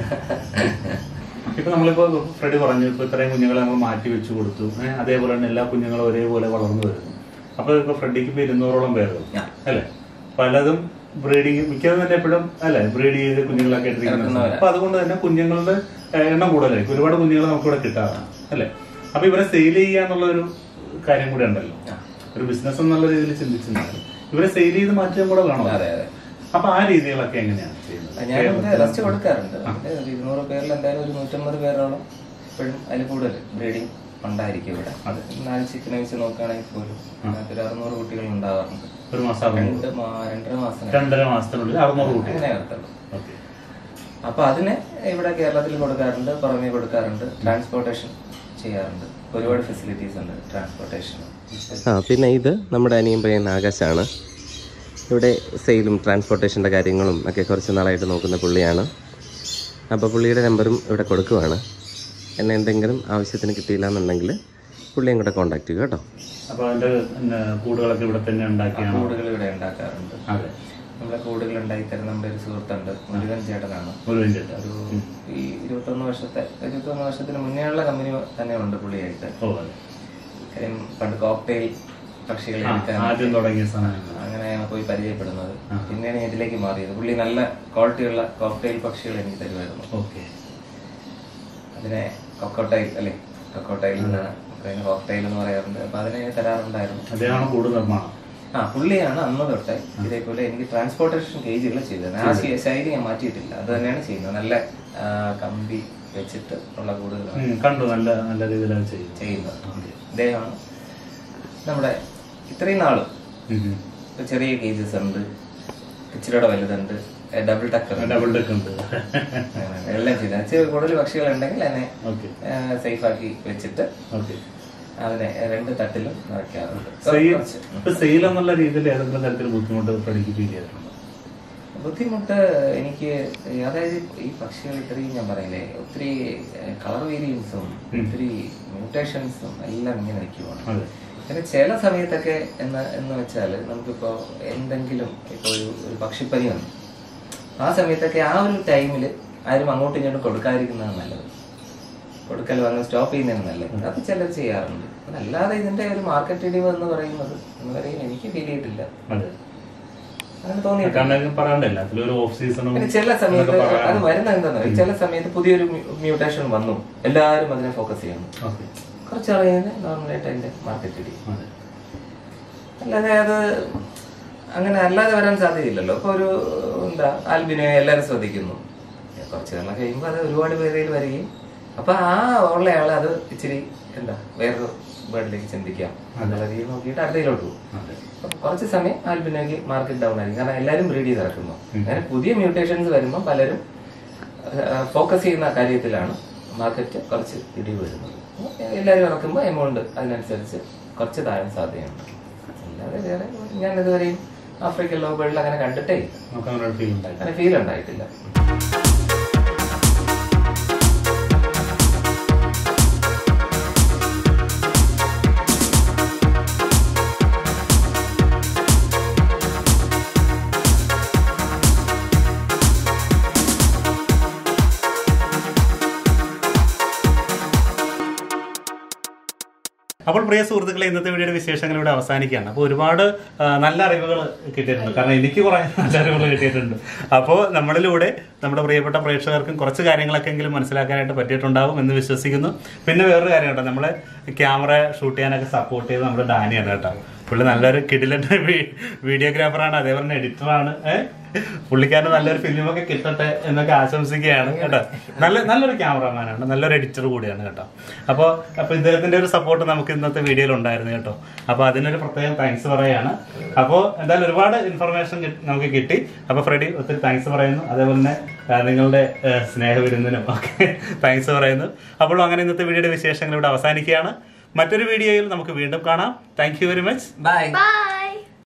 ഇപ്പൊ നമ്മളിപ്പോ ഫ്രെഡി പറഞ്ഞു ഇപ്പൊ ഇത്രയും കുഞ്ഞുങ്ങളെ നമ്മൾ മാറ്റി വെച്ച് കൊടുത്തു ഏഹ് അതേപോലെ തന്നെ എല്ലാ കുഞ്ഞുങ്ങളും ഒരേപോലെ വളർന്നു വരുന്നു അപ്പൊ ഇപ്പൊ ഫ്രെഡിക്ക് ഇപ്പൊ ഇരുന്നൂറോളം പേര് ആ. അല്ലെ പലതും ബ്രീഡിങ് മിക്കതും തന്നെ എപ്പോഴും അല്ലെ ബ്രീഡ് ചെയ്ത് കുഞ്ഞുങ്ങളൊക്കെ എടുത്തിരിക്കുന്നത് ഇറക്കുന്നവരാ. അപ്പൊ അതുകൊണ്ട് തന്നെ കുഞ്ഞുങ്ങളുടെ ഏഹ്, എണ്ണം കൂടുതലായിരിക്കും ഒരുപാട് കുഞ്ഞുങ്ങൾ നമുക്ക് ഇവിടെ കിട്ടാറാണ് അല്ലെ അപ്പൊ ഇവരെ സെയിൽ ചെയ്യാന്നുള്ള ഒരു കാര്യം കൂടെ ഉണ്ടല്ലോ ആ. ഒരു ബിസിനസ് എന്നുള്ള രീതിയിൽ ചിന്തിച്ചിട്ടുണ്ടെങ്കിൽ ഇവരെ സെയിൽ ചെയ്ത് മാറ്റുകയും കൂടെ വേണം അതെ അതെ അപ്പൊ ആ രീതികളൊക്കെ എങ്ങനെയാണ് ചെയ്യുന്നത് ഞാനിവിടെ റെസ്റ്റ് കൊടുക്കാറുണ്ട് ഒരു ഇരുന്നൂറ് പേരിൽ എന്തായാലും ഒരു നൂറ്റമ്പത് പേരോളം ഇപ്പോഴും അതിൽ കൂടുതൽ ബ്രീഡിംഗ് ഉണ്ടായിരിക്കും ഇവിടെ നാല് ചിക്കനെ വെച്ച് നോക്കുകയാണെങ്കിൽ പോലും അതിനകത്ത് ഒരു അറുന്നൂറ് കുട്ടികൾ ഉണ്ടാവാറുണ്ട് ഒരു മാസം അറുന്നൂറ് രണ്ട് മാ- രണ്ടര മാസം രണ്ടര മാസത്തിനുള്ളിൽ അറുന്നൂറ് കുട്ടി അങ്ങനെ നടത്തുള്ളൂ ഓക്കെ അപ്പൊ അതിന് ഇവിടെ കേരളത്തിൽ കൊടുക്കാറുണ്ട് പുറമേ കൊടുക്കാറുണ്ട് ട്രാൻസ്പോർട്ടേഷൻ ചെയ്യാറുണ്ട് ഒരുപാട് ഫെസിലിറ്റീസ് ഉണ്ട് ട്രാൻസ്പോർട്ടേഷൻ ആ പിന്നെ ഇത് നമ്മുടെ അനിയൻ പയ്യൻ ആകാശാണ് ഇവിടെ സെയിലും ട്രാൻസ്പോർട്ടേഷൻ്റെ കാര്യങ്ങളും ഒക്കെ കുറച്ച് നാളായിട്ട് നോക്കുന്ന പുള്ളിയാണ് അപ്പോൾ പുള്ളിയുടെ നമ്പറും ഇവിടെ കൊടുക്കുവാണ് എന്നെ എന്തെങ്കിലും ആവശ്യത്തിന് കിട്ടിയില്ല എന്നുണ്ടെങ്കിൽ പുള്ളിയും കൂടെ കോൺടാക്ട് ചെയ്യുക കേട്ടോ അപ്പൊ അതിന്റെ പിന്നെ കൂടുകളൊക്കെ ഇവിടെ തന്നെ ഉണ്ടാക്കിയാണ് കൂടുകൾ ഇവിടെ ഉണ്ടാക്കാറുണ്ട് അതെ നമ്മളെ കൂടുകൾ ഉണ്ടാക്കി തരുന്ന നമ്മുടെ ഒരു സുഹൃത്തുണ്ട് മുരുകൻ ചേട്ടനാണ് മുഴുവൻ ചേട്ടാ ഒരു ഈ ഇരുപത്തൊന്ന് വർഷത്തെ ഇരുപത്തൊന്ന് വർഷത്തിന് മുന്നേ ഉള്ള കമ്പനി തന്നെ ഉണ്ട് പുള്ളിയായിട്ട് ഓ അതെ കാര്യം പണ്ട് കോക്ടെയിൽ പക്ഷികളെ ആ, എടുക്കാൻ ആദ്യം തുടങ്ങിയ സാധനങ്ങൾ അങ്ങനെയാണ് പോയി പരിചയപ്പെടുന്നത് പിന്നെയാണ് ഞാൻ ഇതിലേക്ക് മാറിയത് പുള്ളി നല്ല ക്വാളിറ്റിയുള്ള കോക്ടെയിൽ പക്ഷികൾ എനിക്ക് തരുമായിരുന്നു ഓക്കെ അതിനെ കൊക്കോട്ടൈൽ അല്ലേ കൊക്കോട്ടൈൽ എന്നാണ് അതിന് കോക്ടെയിൽ എന്ന് പറയാറുണ്ട് അപ്പൊ അതിനെ തരാറുണ്ടായിരുന്നു അദ്ദേഹമാണ് കൂട് നിർമ്മാണം ആ പുള്ളിയാണ് അന്ന് തൊട്ട് ഇതേപോലെ എനിക്ക് ട്രാൻസ്പോർട്ടേഷൻ കേജുകൾ ചെയ്തത് ആ ശൈ- ശൈലി ഞാൻ മാറ്റിയിട്ടില്ല അത് തന്നെയാണ് ചെയ്യുന്നത് നല്ല ആ, കമ്പി വെച്ചിട്ട് ഉള്ള കൂടുതലാണ് ഉം, കണ്ടു നല്ല നല്ല രീതിയിൽ അത് ചെയ്യും ചെയ്യുന്നത് ഇദ്ദേഹമാണ് നമ്മുടെ ഇത്രയും നാളും ഉം, ഉം. ഇപ്പൊ ചെറിയ കേജസ് ഉണ്ട് ഇച്ചിരിയുടെ വലുതുണ്ട് ഡബിൾ ടക്കർ ഡബിൾ ഡെക്ക് ഉണ്ട് എല്ലാം ചെയ്ത് ഇച്ചിരി കൂടുതൽ പക്ഷികൾ ഉണ്ടെങ്കിൽ അതിനെ ഓക്കെ സേഫ് ആക്കി വെച്ചിട്ട് ഓക്കെ അതിനെ രണ്ട് തട്ടിലും നിറയ്ക്കാറുണ്ട് സെയിൽ കുറച്ച്. ഇപ്പൊ സെയിൽ എന്നുള്ള രീതിയിൽ ഏതെങ്കിലും തരത്തിൽ ബുദ്ധിമുട്ട് ഫ്രെഡിക്ക് ഫീൽ ചെയ്തിട്ടുണ്ടോ ബുദ്ധിമുട്ട് എനിക്ക് അതായത് ഈ പക്ഷികൾ ഇത്രയും ഞാൻ പറയില്ലേ ഒത്തിരി കളർ വേരിയൻസും ഒത്തിരി മ്യൂട്ടേഷൻസും എല്ലാം ഇങ്ങനെ നിൽക്കുവാണ് അതെ പിന്നെ ചില സമയത്തൊക്കെ എന്ന് എന്ന് വെച്ചാൽ നമുക്കിപ്പോ എന്തെങ്കിലും ഇപ്പോൾ ഒരു ഒരു പക്ഷിപ്പനി വന്നു ആ സമയത്തൊക്കെ ആ ഒരു ടൈമിൽ ആരും അങ്ങോട്ടും ഇങ്ങോട്ടും കൊടുക്കാതിരിക്കുന്നതാണ് നല്ലത് കൊടുക്കൽ വന്ന് സ്റ്റോപ്പ് ചെയ്യുന്നതാണ് നല്ലത് അത് ചിലർ ചെയ്യാറുണ്ട് അതല്ലാതെ ഇതിന്റെ ഒരു മാർക്കറ്റ് ഇടിവ് എന്ന് പറയുന്നത് എന്ന് പറയും എനിക്ക് ഫീൽ ചെയ്തിട്ടില്ല അതെ അങ്ങനെ തോന്നിയിട്ടില്ല കാരണം പറയണ്ട എല്ലാത്തിലും ഒരു ഓഫ് സീസണും പിന്നെ ചില സമയത്ത് അത് വരുന്ന എന്താണെന്ന് ചില സമയത്ത് പുതിയൊരു മ്യൂട്ടേഷൻ വന്നു എല്ലാവരും അതിനെ ഫോക്കസ് ചെയ്യണം ഓക്കെ കുറച്ച് അറിയുന്ന നോർമലായിട്ട് അതിന്റെ മാർക്കറ്റ് ഇടി അതെ അല്ലാതെ അത് അങ്ങനെ അല്ലാതെ വരാൻ സാധ്യതയില്ലല്ലോ ഇപ്പൊ ഒരു എന്താ ആൽബിനെ എല്ലാവരും ശ്രദ്ധിക്കുന്നു കുറച്ച് കാലം കഴിയുമ്പോൾ അത് ഒരുപാട് പേരിൽ വരികയും അപ്പൊ ആ ഉള്ളയാളെ അത് ഇച്ചിരി എന്താ വേറൊരു ബേർഡിലേക്ക് ചിന്തിക്കാം എന്നുള്ള രീതിയിൽ നോക്കിയിട്ട് അടുത്തയിലോട്ട് പോകും അതെ അപ്പൊ കുറച്ച് സമയം ആൽബിനോയ്ക്ക് മാർക്കറ്റ് ഡൗൺ ആയിരിക്കും കാരണം എല്ലാവരും ബ്രീഡ് ചെയ്ത് ഇറക്കുന്നു അങ്ങനെ പുതിയ മ്യൂട്ടേഷൻസ് വരുമ്പോൾ പലരും ഫോക്കസ് ചെയ്യുന്ന കാര്യത്തിലാണ് മാർക്കറ്റ് കുറച്ച് ഇടിവ് വരുന്നത് എല്ലാവരും ഇറക്കുമ്പോൾ എമൗണ്ട് അതിനനുസരിച്ച് കുറച്ച് താഴാൻ സാധ്യതയുണ്ട് അല്ലാതെ വേറെ ഞാൻ ഇതുവരെയും ആഫ്രിക്കൻ ലോബേളിൽ അങ്ങനെ കണ്ടിട്ടേ ഇല്ല. നമുക്ക് അങ്ങനെ ഒരു ഫീൽ ഉണ്ടായി അങ്ങനെ ഫീൽ ഉണ്ടായിട്ടില്ല അപ്പോൾ പ്രിയ സുഹൃത്തുക്കളെ ഇന്നത്തെ വീഡിയോയുടെ വിശേഷങ്ങൾ ഇവിടെ അവസാനിക്കുകയാണ് അപ്പോൾ ഒരുപാട് ആ, നല്ല അറിവുകൾ കിട്ടിയിട്ടുണ്ട് കാരണം എനിക്ക് കുറേ നല്ല അറിവുകൾ കിട്ടിയിട്ടുണ്ട് അപ്പോൾ നമ്മളിലൂടെ നമ്മുടെ പ്രിയപ്പെട്ട പ്രേക്ഷകർക്കും കുറച്ച് കാര്യങ്ങളൊക്കെ എങ്കിലും മനസ്സിലാക്കാനായിട്ട് പറ്റിയിട്ടുണ്ടാവും എന്ന് വിശ്വസിക്കുന്നു പിന്നെ വേറൊരു കാര്യം കേട്ടോ നമ്മളെ ക്യാമറ ഷൂട്ട് ചെയ്യാനൊക്കെ സപ്പോർട്ട് ചെയ്ത് നമ്മുടെ ഡാനിയാണ് കേട്ടോ പുള്ളി നല്ലൊരു കിടിലൻ്റെ വീഡിയോഗ്രാഫറാണ് അതേപോലെ തന്നെ എഡിറ്ററാണ് ഏഹ് പുള്ളിക്കാരന് നല്ലൊരു ഫിലിമൊക്കെ കിട്ടട്ടെ എന്നൊക്കെ ആശംസിക്കുകയാണ് കേട്ടോ നല്ല നല്ലൊരു ക്യാമറമാനാണ് നല്ലൊരു എഡിറ്റർ കൂടിയാണ് കേട്ടോ അപ്പോൾ അപ്പോൾ ഇദ്ദേഹത്തിന്റെ ഒരു സപ്പോർട്ട് നമുക്ക് ഇന്നത്തെ വീഡിയോയിൽ ഉണ്ടായിരുന്നു കേട്ടോ അപ്പോൾ അതിനൊരു പ്രത്യേകം താങ്ക്സ് പറയുകയാണ് അപ്പോൾ എന്തായാലും ഒരുപാട് ഇൻഫർമേഷൻ നമുക്ക് കിട്ടി അപ്പോൾ ഫ്രെഡി ഒത്തിരി താങ്ക്സ് പറയുന്നു അതേപോലെ തന്നെ ആ, നിങ്ങളുടെ ആ, സ്നേഹവിരുന്നിനും ഒക്കെ താങ്ക്സ് പറയുന്നു അപ്പോൾ അങ്ങനെ ഇന്നത്തെ വീഡിയോയുടെ വിശേഷങ്ങൾ ഇവിടെ അവസാനിക്കുകയാണ് മറ്റൊരു വീഡിയോയിൽ നമുക്ക് വീണ്ടും കാണാം thank you very much bye Bye.